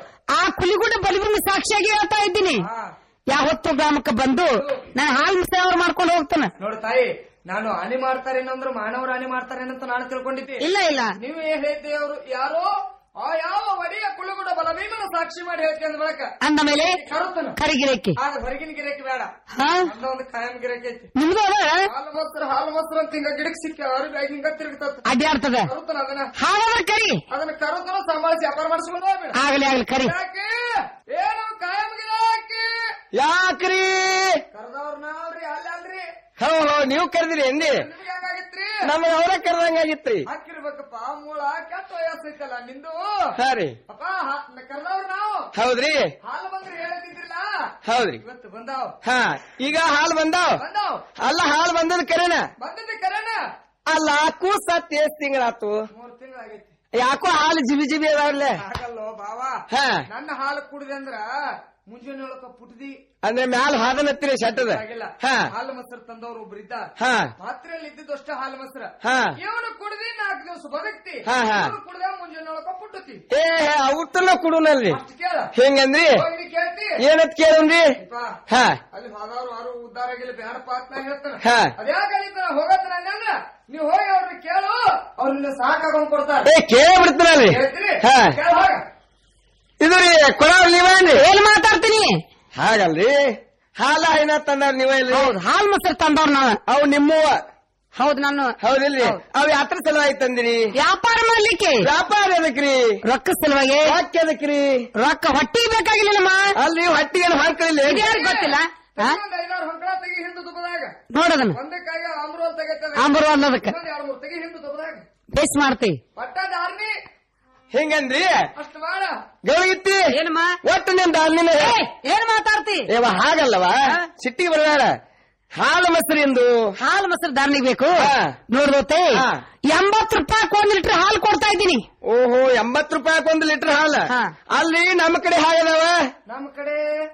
ಆ ಕುಲಿಗುಡ್ಡ ಬಲಿಗುಂಡ ಸಾಕ್ಷಿಯಾಗಿ ಹೇಳ್ತಾ ಇದ್ದೀನಿ ಯಾವತ್ತು ಗ್ರಾಮಕ್ಕೆ ಬಂದು ನಾನು ಹಾಲು ಮುಸ್ರಿ ಅವ್ರು ಮಾಡ್ಕೊಂಡು ಹೋಗ್ತಾನೆ ನೋಡು ತಾಯಿ ನಾನು ಹಾನಿ ಮಾಡ್ತಾರೇನಂದ್ರು ಮಾನವರು ಹಾನಿ ಮಾಡ್ತಾರೇನಂತ ನಾನು ತಿಳ್ಕೊಂಡಿದ್ದೆ ಇಲ್ಲ ಇಲ್ಲ ನೀವು ಏನ್ ಹೇಳ್ತೀವಿ ಅವರು ಯಾರೋ ಆ ಯಾವ ಒಡೆಯ ಕುಳುಗುಡ ಬಲಭೀಮನ ಸಾಕ್ಷಿ ಮಾಡಿ ಹೇಳ್ತೀನಿ ಅಂದ ಬಳಕ ಅಂದ ಮೇಲೆ ಕರುತ್ತನ ಕರಿಗಿರಕ್ಕೆ ಆಗ ಹೊರಗಿನ ಗಿರಕ್ಕೆ ಬೇಡ ಹಾ ನಮ್ದ ಒಂದು ಕಾಯಂ ಗಿರಕ್ಕೆ ಐತಿ ನಿಮ್ದು ಅದ ಹಾಲು ಮೊಸರು ಹಾಲು ಮೊಸರು ಅಂತ ಹಿಂಗ ಗಿಡಕ್ ಸಿಕ್ಕ ಅವ್ರ ಬ್ಯಾಗ್ ಹಿಂಗ ತಿರುಗ್ತದ ಅಡ್ಡಾಡ್ತದ ಕರುತ್ತನ ಅದನ್ನ ಹಾಗಾದ್ರೆ ಕರಿ ಅದನ್ನ ಕರುತ್ತನ ಸಂಭಾಳಿಸಿ ವ್ಯಾಪಾರ ಮಾಡಿಸ್ಕೊಂಡು ಹೋಗ್ಬೇಡ ಆಗ್ಲಿ ಆಗ್ಲಿ ಕರಿ ಯಾಕೆ ಏನು ಕಾಯಂ ಗಿರಾಕಿ ಯಾಕ್ರಿ ಕರೆದವ್ರ ನಾವ್ರಿ ಅಲ್ಲ ಅಲ್ರಿ ಹೋ ಹೋ ನೀವು ಕರೆದಿರಿ ಎಂದಿ ನಿಮ್ಗೆ ಹೆಂಗಾಗಿತ್ರಿ ನಮ್ಗೆ ಅವರ ಕರೆದಂಗಾಗಿತ್ರಿ ಹಾಕಿರ್ಬೇಕಪ್ಪ ಮೂಳ ಕೆಟ್ಟ ವಯಸ್ಸೈತಲ್ಲ ನಿಂದು ಹಾ ರೀ ಅಪ್ಪ ಕರೆದವ್ರ ನಾವು ಹೌದ್ರಿ ಹಾಲು ಬಂದ್ರೆ ಹೇಳದಿದ್ರಲ್ಲ ಹೌದ್ರಿ ಇವತ್ತು ಬಂದಾವ್ ಹಾ ಈಗ ಹಾಲು ಬಂದಾವ್ ಬಂದಾವ್ ಅಲ್ಲ ಹಾಲು ಬಂದದ ಕರೆನ ಬಂದದ್ದೆ ಕರೆನ ಅಲ್ಲ ಕೂಸ್ ಸತ್ ಎಷ್ಟ್ ತಿಂಗಳಾತು ಮೂರ್ ತಿಂಗಳಾಗೈತಿ ಯಾಕೋ ಹಾಲು ಜಿಬಿ ಜಿಬಿ ಅದಾವ್ರಲ್ಲೇ ಆಗಲ್ಲೋ ಬಾವ ಹಾ ನನ್ನ ಹಾಲು ಕುಡಿದೆ ಅಂದ್ರ ಮುಂಜಾನೆ ಒಳಕ ಪುಟ್ದಿ ಅಂದ್ರೆ ಮ್ಯಾಲ ಹಾದನತ್ತಿರಿ ಶಟ್ಟದ ಆಗಿಲ್ಲ ಹಾ ಹಾಲು ಮೊಸರು ತಂದವ್ರು ಒಬ್ರು ಇದ್ದ ಹಾ ಪಾತ್ರೆಯಲ್ಲಿ ಇದ್ದಿದ್ದು ಅಷ್ಟೇ ಹಾಲು ಮೊಸರು ಹಾ. ಇವನು ಕುಡ್ದಿ ನಾಲ್ಕು ದಿವಸ ಬದುಕ್ತಿ ಹಾ, ಹಾ. ಇವ್ನು ಕುಡ್ದ ಮುಂಜಾನೆ ಒಳಕ ಪುಟ್ಟತಿ ಏ ಔತನ ಕುಡುನಲ್ಲಿ ಕೇಳ ಹೆಂಗಂದ್ರಿ ಹೋಗಿ ಕೇಳ್ತಿ ಏನತ್ ಕೇಳನ್ರಿ ಯಪ್ಪ, ಹಾ ಅಲ್ಲಿ ಹೋದವ್ರು ಯಾರು ಉದ್ದಾರ ಆಗಿಲ್ಲ ಬೇಡಪ್ಪ ಅಂತ ನಾ ಹೇಳ್ತಾನೆ ಹಾ. ಅದ್ಯಾಕಂತ ಹೋಗತ್ತ ಅಂದ್ರ ನೀವು ಹೋಗಿ ಅವ್ರನ್ನ ಕೇಳು ಅವ್ರನ್ನ ಸಾಕಾಗೊಂಡ್ ಕೊಡ್ತಾರೆ ಏ ಕೇಳ್ಬಿಡ್ತೀನಲ್ಲಿ ಹೇಳ್ತೀರಿ ಹಾ ಕೇಳ ಹೋಗ ಇದು ರೀ ಕೊಡವ್ರ ನೀವೇನ್ರಿ ಏನ್ ಮಾತಾಡ್ತೀನಿ ಹಾಗಲ್ರಿ ಹಾಲ ಏನ ತಂದಾರ ನೀವ ಇಲ್ಲಿ ಹೌದು ಹಾಲು ಮೊಸರು ತಂದವ್ರು ನಾವ ಅವು ನಿಮ್ಮವ ಹೌದು ನಾನು ಹೌದಿಲ್ರಿ ಅವ್ ಯಾತ್ರ ಸಲುವಾಗಿ ತಂದಿರಿ ವ್ಯಾಪಾರ ಮಾಡ್ಲಿಕ್ಕೆ ವ್ಯಾಪಾರ ಎದಕ್ರಿ ರೊಕ್ಕ ಸಲುವಾಗಿ ಯಾಕೆ ಎದಕ್ರಿ ರೊಕ್ಕ ಹೊಟ್ಟಿ ಬೇಕಾಗಿಲ್ಲಮ್ಮ ಅಲ್ಲಿ ಹೊಟ್ಟಿಗೆ ಹಾಕಲಿಲ್ಲ ಇದ್ಯಾರಿಗ್ ಗೊತ್ತಿಲ್ಲ ಹಾ? ಒಂದ್ ಐದಾರು ಹೊಂಕಳ ತೆಗಿ ಹಿಂದೆ ತುಪ್ಪದಾಗ ನೋಡದನ್ನ ಒಂದಕ್ಕಾಗಿ ಅಮೃತ ತೆಗಿತದೆ ಆಂಬರು ಅನ್ನೋದಕ್ಕೆ ಇನ್ನೊಂದ್ ಎರಡು ಮೂರು ತೆಗಿ ಹಿಂದೆ ತುಪ್ಪದಾಗ ಬೇಸ್ ಮಾಡ್ತೀವಿ ಪಟ್ಟದ ಆರ್ಮಿ ಹೆಂಗಂದ್ರಿ ಅಷ್ಟು ಮಾಡ ಗೌಗಿತ್ತಿ ಏನಮ್ಮ ಒಟ್ಟು ನಿಮ್ ದಾನಿನ ಏನ್ ಮಾತಾಡ್ತಿ ಏವ ಹಾಗಲ್ಲವ ಸಿಟ್ಟಿಗೆ ಬರಬೇಡ ಹಾಲು ಮೊಸರಿಂದು ಹಾಲು ಮೊಸರು ದಾರ್ನಿಗೆ ಬೇಕು ಹಾ. ನೋಡ್ದೋತೆ ಹಾ. ಎಂಬತ್ತು ರೂಪಾಯಿ ಒಂದ್ ಲೀಟರ್ ಹಾಲು ಕೊಡ್ತಾ ಇದ್ದೀನಿ ಓಹೋ ಎಂಬತ್ ರೂಪಾಯಿ ಒಂದು ಲೀಟರ್ ಹಾಲು ಹಾ. ಅಲ್ಲಿ ನಮ್ಮ ಕಡೆ ಹಾಗದವ ನಮ್ಮ ಕಡೆ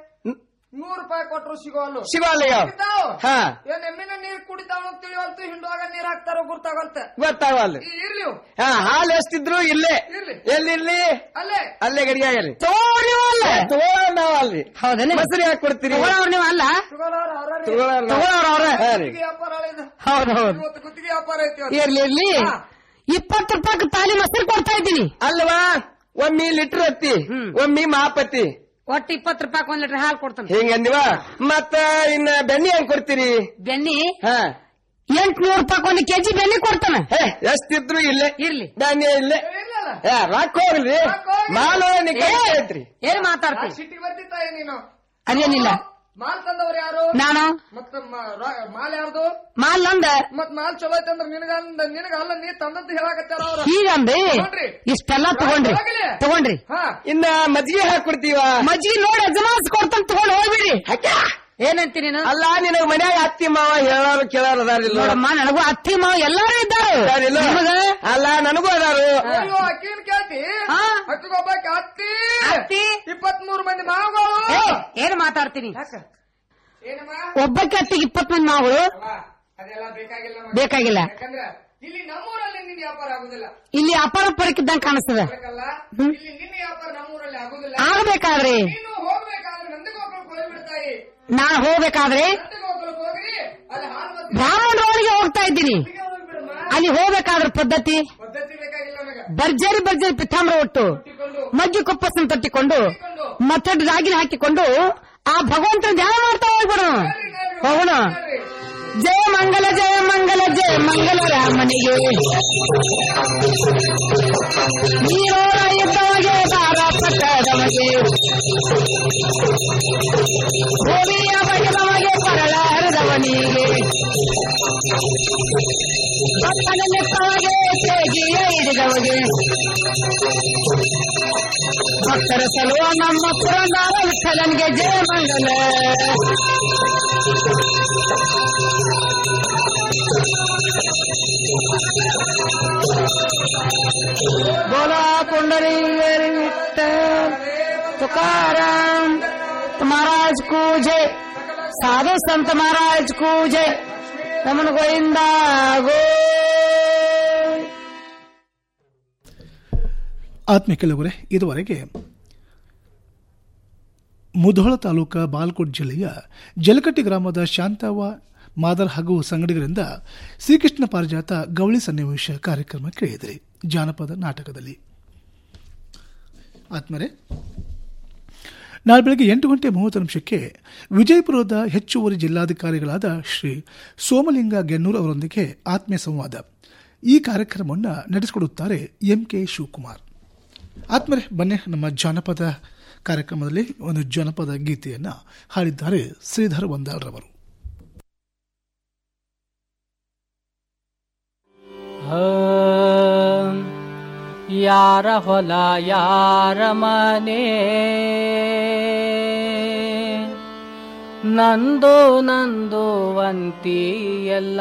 ನೂರು ರೂಪಾಯಿ ಕೊಟ್ರು ಸಿಗೋಲ್ಲು ಸಿಗೋಲ್ಲ ಯಾವ ಸಿಗ್ತಾವ್? ಹಾ ಏನ್ ಎಮ್ಮಿನ ನೀರ್ ಕುಡಿತಾವ ಅಂತ ತಿಳಿವಲ್ತು ಹಿಂಡುವಾಗ ನೀರ್ ಹಾಕ್ತಾರೋ ಗುರ್ತಾಗಲ್ತ ಗೊತ್ತಾಗಲ್ಲ ಈ ಇರ್ಲಿ ಇವು. ಹಾ ಹಾಲು ಎಷ್ಟಿದ್ರು ಇಲ್ಲೇ ಇರ್ಲಿ. ಎಲ್ಲಿರ್ಲಿ ಅಲ್ಲೇ ಅಲ್ಲೇ ಗಡಿಯಾಗಲಿ ತಗೋಳ್ನಿವಲ್ಲ ತಗೊಳ್ಳೋರ್ ನಾವ್ ಅಲ್ಲಿ ಹೌದೇನೆ ಮೊಸರು ಯಾಕೆ ಕೊಡ್ತೀರಿ ತಗೊಳ್ಳೋರು ನೀವು ಅಲ್ಲ ತಗೊಳ್ಳೋರು ಅವ್ರೇ. ತಗೊಳ್ಳೋರ್ ನಾವ್. ತಗೊಳ್ಳೋರು ಅವ್ರೇ. ಹಾ ರೀ. ಗುತ್ತಿಗೆ ವ್ಯಾಪಾರ ಆಳಿದ. ಹೌದು ಹೌದು ಇವತ್ತು ಗುತ್ತಿಗೆ ವ್ಯಾಪಾರ ಐತಿ ಇವತ್ತು. ಇರ್ಲಿ ಇರ್ಲಿ ಹಾ. ಇಪ್ಪತ್ತು ರೂಪಾಯಿ ತಾಲಿ ಮೊಸರು ಕೊಡ್ತಾ ಇದ್ದೀನಿ ಅಲ್ವಾ ಒಮ್ಮಿ ಲೀಟರ್ ಹತ್ತಿ ಒಮ್ಮಿ ಮಾಪತ್ತಿ ಒಟ್ಟು ಇಪ್ಪತ್ತು ರೂಪಾಯಿ ಒಂದ್ ಲೀಟರ್ ಹಾಲು ಕೊಡ್ತಾನೆ ಹಿಂಗಂದಿವ ಮತ್ತ ಇನ್ನ ಬೆಣ್ಣಿ ಹೆಂಗ್ ಕೊಡ್ತೀರಿ ಬೆನ್ನಿ ಹಾ ಎಂಟ್ನೂರು ರೂಪಾಯಿ ಒಂದು ಕೆಜಿ ಬೆನ್ನಿ ಕೊಡ್ತಾನೆ ಹೇ ಎಷ್ಟಿದ್ರು ಇಲ್ಲೇ ಇರ್ಲಿ ಧಾನ್ಯ ಇಲ್ಲೇ ಇರ್ಲಲ್ಲ. ಏ, ರಾಕ್ ಹೋಗ್ಲಿ ರಾಕ್ ಹೋಗ್ಲಿ. ಮಾಲು ಏ, ಐತ್ರಿ ಏನ್ ಮಾತಾಡ್ತಿ ಆ ಸಿಟ್ಟಿಗೆ ಬರ್ತಿತ್ತಾಯ ನೀನು ಅದೇನಿಲ್ಲ ಮಾಲ್ ತಂದವ್ರು ಯಾರು ನಾನು ಮತ್ತ ಮ- ರ- ಮಾಲ್ ಯಾರ್ದು ಮಾಲ್ ನಂದ ಮತ್ ಮಾಲ್ ಚಲೋ ಐತೆ ಅಂದ್ರೆ ನಿನಗ ಅಂದ- ನಿನಗ ಅಲ್ಲ ನೀ ತಂದದ್ದು ಹೇಳಕತ್ತಾರ ಅವ್ರ ಹೀಗಂದ್ರಿ ತಗೊಂಡ್ರಿ. ಇಷ್ಟೆಲ್ಲ ತಗೊಂಡ್ರಿ ಹೋಗ್ಲಿ. ತಗೊಂಡ್ರಿ ಹಾ ಇನ್ನ ಮಜ್ಜಿಗೆ ಹಾಕೊಡ್ತೀವ ಮಜ್ಜಿಗೆ ನೋಡಿ ಅಜಮಾಸ್ ಕೊಡ್ತಾನೆ ತಗೊಂಡ್ ಹೋಗ್ಬಿಡಿ ಏನಂತಿ ನೀನು ಅಲ್ಲ ನಿನಗ ಮನ್ಯಾಗ ಅತ್ತಿ ಮಾವ ಹೇಳೋರು ಕೇಳೋರು ಅದಾರಿಲ್ಲ ನೋಡಮ್ಮ ನನಗೂ ಅತ್ತಿ ಮಾವ ಎಲ್ಲಾರು ಇದ್ದಾರೆ ಅದಾರಿಲ್ಲ? ನಿಮಗ ಅಲ್ಲ ನನಗೂ ಅದಾರು ಅಯ್ಯೋ ಅಕ್ಕಿನ ಕೇಳ್ತಿ ಹಾ. ಅಕ್ಕಿಗೊಬ್ಬಾಕಿ ಅತ್ತಿ ಅತ್ತಿ? ಇಪ್ಪತ್ ಮೂರು ಮಂದಿ ಮಾವುಗಳು ಏ, ಏನ್ ಮಾತಾಡ್ತೀನಿ ಏನಮ್ಮ ಒಬ್ಬಕ್ಕೆ ಅತ್ತಿಗೆ ಇಪ್ಪತ್ ಮಂದಿ ಮಾವುಗಳು ಅವ್ವ, ಅದೆಲ್ಲ ಬೇಕಾಗಿಲ್ಲ ನಮಗೆ. ಬೇಕಾಗಿಲ್ಲ ಯಾಕಂದ್ರ ಇಲ್ಲಿ ನಮ್ಮೂರಲ್ಲಿ ನಿನ್ನ ವ್ಯಾಪಾರ ಆಗುದಿಲ್ಲ ಇಲ್ಲಿ ಅಪಾರ ಪರಕ್ಕಿದ್ದಂಗ ಕಾಣಿಸ್ತದ ಬೇಕಲ್ಲ ಇಲ್ಲಿ ನಿನ್ನ ವ್ಯಾಪಾರ ನಮ್ಮೂರಲ್ಲಿ ಆಗುದಿಲ್ಲ ಆಗ್ಬೇಕಾದ್ರಿ ನೀನು ಹೋಗ್ಬೇಕಾದ್ರೆ ನಂದಿಗೋಕುಲಕ್ಕೆ ಹೋಗ್ಬಿಡ್ತಾಯಿ ನಾನ್ ಹೋಗ್ಬೇಕಾದ್ರೆ ನಂದಿಗೋಕುಲಕ್ಕೆ ಹೋಗ್ರಿ ಅಲ್ಲಿ ಹಾಲು ಮತ್ತೆ ಬ್ರಾಹ್ಮಣರೊಳಗೆ ಹೋಗ್ತಾ ಇದ್ದೀನಿ ಹೋಗ್ಬಿಡಮ್ಮ ಅಲ್ಲಿ ಹೋಗ್ಬೇಕಾದ್ರ ಪದ್ಧತಿ ಪದ್ಧತಿ ಬೇಕಾಗಿಲ್ಲ ನನಗ ಭರ್ಜರಿ ಭರ್ಜರಿ ಪಿತಾಂಬ್ರ ಒಟ್ಟು ಇಟ್ಕೊಂಡು ಮಜ್ಜಿ ಕೊಪ್ಪಸನ್ ತೊಟ್ಟಿಕೊಂಡು ಮತ್ತೆ ರಾಗಿನ ಹಾಕಿಕೊಂಡು ಆ ಭಗವಂತನ ಧ್ಯಾನ ಮಾಡ್ತಾ ಹೋಗ್ಬಿಡೋಣ ಹೋಗೋಣ ಜಯ ಮಂಗಲ ಜಯ ಮಂಗಲ ಜಯ ಮಂಗಲ ರಾಮನಿಗೆ ನೀರೋರ ಇದ್ದವಗೆ ಬಾರಪಟ್ಟದವಗೆ ಭೂಮಿಯ ಬಗೆದವಗೆ ಪರಳ ಹರಿದವನಿಗೆ ಭಕ್ತನ ನೆತ್ತವಗೆ ತೇಗಿಯ ಹಿಡಿದವಗೆ ಭಕ್ತರ ಸಲುವ ನಮ್ಮ ಪುರಂದಾರ ವಿಠಲನ್ಗೆ ಜಯ ಮಂಗಲ बोला पुंडरी विठ्ठल तुकाराम महाराज को जय साधु संत महाराज को जय रमन गोविंदा गो ಆತ್ಮೀಯ ಕೆಲವರೇ ಇದುವರೆಗೆ ಮುಧೋಳ ತಾಲೂಕಾ ಬಾಲ್ಕೋಟ್ ಜಿಲ್ಲೆಯ ಜಲಕಟ್ಟಿ ಗ್ರಾಮದ ಶಾಂತವ್ವ ಮಾದರ್ ಹಾಗೂ ಸಂಗಡಿಗರಿಂದ ಶ್ರೀಕೃಷ್ಣ ಪಾರಿಜಾತ ಗವಳಿ ಸನ್ನಿವೇಶ ಕಾರ್ಯಕ್ರಮ ಕೇಳಿದಿರಿ ಜಾನಪದ ನಾಟಕದಲ್ಲಿ ಆತ್ಮರೇ ನಾಳೆ ಬೆಳಗ್ಗೆ ಎಂಟು ಗಂಟೆ ಮೂವತ್ತು ನಿಮಿಷಕ್ಕೆ ವಿಜಯಪುರದ ಹೆಚ್ಚುವರಿ ಜಿಲ್ಲಾಧಿಕಾರಿಗಳಾದ ಶ್ರೀ ಸೋಮಲಿಂಗ ಗೆನ್ನೂರ್ ಅವರೊಂದಿಗೆ ಆತ್ಮೀಯ ಸಂವಾದ ಈ ಕಾರ್ಯಕ್ರಮವನ್ನು ನಡೆಸಿಕೊಡುತ್ತಾರೆ ಎಂ ಕೆ ಶಿವಕುಮಾರ್ ಆತ್ಮರೇ ಬನ್ನಿ ನಮ್ಮ ಜಾನಪದ ಕಾರ್ಯಕ್ರಮದಲ್ಲಿ ಒಂದು ಜಾನಪದ ಗೀತೆಯನ್ನು ಹಾಡಿದ್ದಾರೆ ಶ್ರೀಧರ್ ವಂದಾಳ್ರವರು ಯಾರ ಹೊಲ ಯಾರ ಮನೆ ನಂದು ನಂದು ಅಂತಿ ಎಲ್ಲ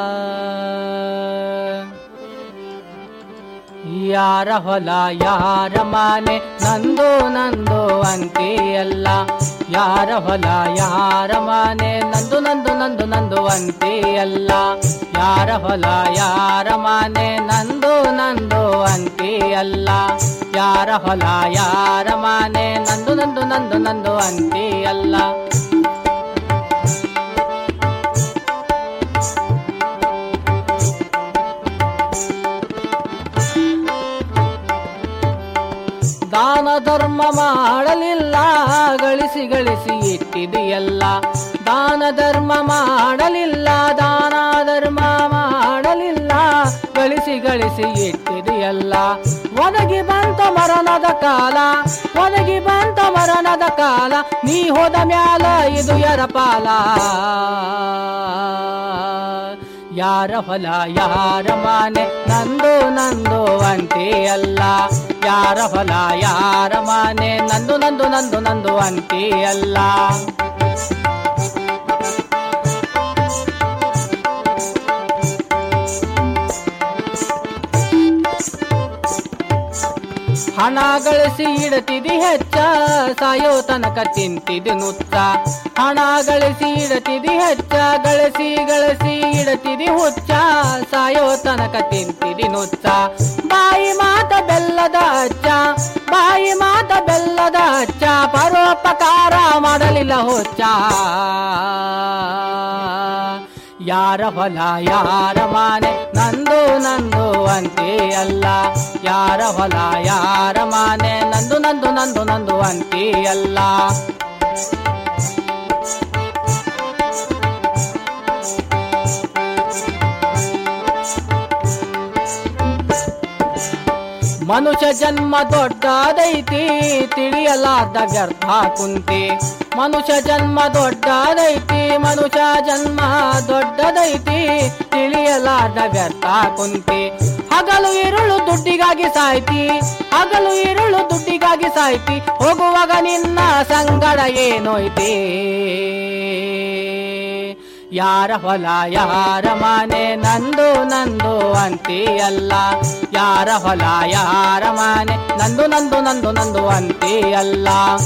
ಯಾರ ಹೊಲ ಯಾರ ಮನೆ ನಂದು ನಂದು ಅಂತಿ ಎಲ್ಲ ಯಾರ ಹೊಲ ಯಾರ ಮನೆ ನಂದು ನಂದು ನಂದು ನಂದು ಅಂತಿ ಎಲ್ಲ ಯಾರ ಹೊಲ ಯಾರ ಮನೆ ನಂದು ನಂದು ಅಂತಿ ಅಲ್ಲ ಯಾರ ಹೊಲ ಯಾರ ಮನೆ ನಂದು ನಂದು ನಂದು ನಂದು ಅಂತಿ ಅಲ್ಲ ದಾನ ಧರ್ಮ ಮಾಡಲಿಲ್ಲ ಗಳಿಸಿ ಗಳಿಸಿ ಇಟ್ಟಿದೆಯಲ್ಲ ದಾನ ಧರ್ಮ ಮಾಡಲಿಲ್ಲ ದಾನ ಧರ್ಮ ಮಾಡಲಿಲ್ಲ ಗಳಿಸಿ ಗಳಿಸಿ ಇಟ್ಟಿದೆಯಲ್ಲ ಒದಗಿ ಬಂತ ಮರಣದ ಕಾಲ ಒದಗಿ ಬಂತ ಮರಣದ ಕಾಲ ನೀ ಹೋದ ಮ್ಯಾಲ ಇದು ಯರ ಪಾಲ ಯಾರ ಹೊಲ ಯಾರ ಮನೆ ನಂದು ನಂದು ಅಂತೆ ಅಲ್ಲ ಯಾರ ಹೊಲ ಯಾರ ಮನೆ ನಂದು ನಂದು ನಂದು ನಂದು ಅಂತೆ ಅಲ್ಲ ಹಣ ಗಳಿಸಿ ಇಡತಿದಿ ಹೆಚ್ಚ ಸಾಯೋ ತನಕ ತಿಂತಿದಿ ನುಚ್ಚ ಹಣ ಗಳಿಸಿ ಇಡತಿದಿ ಹೆಚ್ಚ ಗಳಿಸಿ ಗಳಿಸಿ ಇಡತಿದಿ ಹುಚ್ಚ ಸಾಯೋ ತನಕ ತಿಂತಿದಿ ನುಚ್ಚ ಬಾಯಿ ಮಾತ ಬೆಲ್ಲದ ಅಚ್ಚ ಬಾಯಿ ಮಾತ ಬೆಲ್ಲದ ಅಚ್ಚ ಪರೋಪಕಾರ ಮಾಡಲಿಲ್ಲ ಹುಚ್ಚ ಯಾರ ಹೊಲ ಯಾರ ಮಾನೆ ನಂದು ನಂದು ಅಂತೆ ಅಲ್ಲ ಯಾರ ಹೊಲ ಯಾರ ಮಾನೆ ನಂದು ನಂದು ನಂದು ನಂದು ಅಂತೆ ಅಲ್ಲ ಮನುಷ್ಯ ಜನ್ಮ ದೊಡ್ಡದೈತಿ ತಿಳಿಯಲಾರ್ದ ವ್ಯರ್ಥ ಕುಂತಿ ಮನುಷ್ಯ ಜನ್ಮ ದೊಡ್ಡದೈತಿ ಮನುಷ್ಯ ಜನ್ಮ ದೊಡ್ಡದೈತಿ ತಿಳಿಯಲಾರ್ದ ವ್ಯರ್ಥ ಕುಂತಿ ಹಗಲು ಇರುಳು ದುಡ್ಡಿಗಾಗಿ ಸಾಯ್ತಿ ಹಗಲು ಇರುಳು ದುಡ್ಡಿಗಾಗಿ ಸಾಯ್ತಿ ಹೋಗುವಾಗ ನಿನ್ನ ಸಂಗಡ ಏನೋಯ್ತಿ ಯಾರ ಹೊಲ ಯಾರ ಮನೆ ನಂದು ನಂದು ಅಂತಿ ಅಲ್ಲ ಯಾರ ಹೊಲ ಯಾರ ಮನೆ ನಂದು ನಂದು ನಂದು ನಂದು ಅಂತಿ ಅಲ್ಲ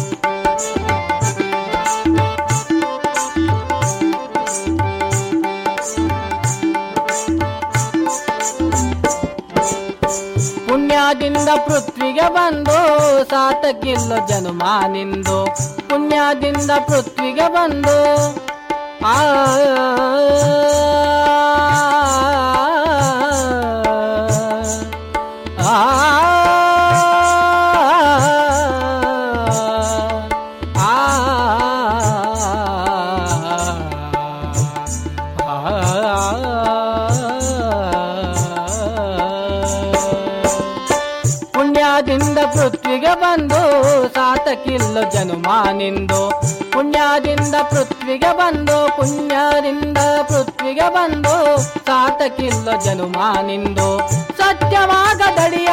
ಪುಣ್ಯದಿಂದ ಪೃಥ್ವಿಗೆ ಬಂದು ಸಾತಕ್ಕಿಲ್ಲ ಜನುಮ ನಿಂದು ಪುಣ್ಯದಿಂದ ಪೃಥ್ವಿಗೆ ಬಂದು ಆ ಆ ಪುಣ್ಯದಿಂದ ಪೃಥ್ವಿಗೆ ಬಂದು ಸಾತಕಿಲ್ಲ ಜನುಮ ನಿಂದು ಪುಣ್ಯದಿಂದ ಪೃಥ್ವಿಗೆ ಬಂದು ಪುಣ್ಯದಿಂದ ಪೃಥ್ವಿಗೆ ಬಂದು ಸಾತಕಿಲ್ಲ ಜನುಮ ನಿಂದು ಸತ್ಯವಾಗದಡಿಯ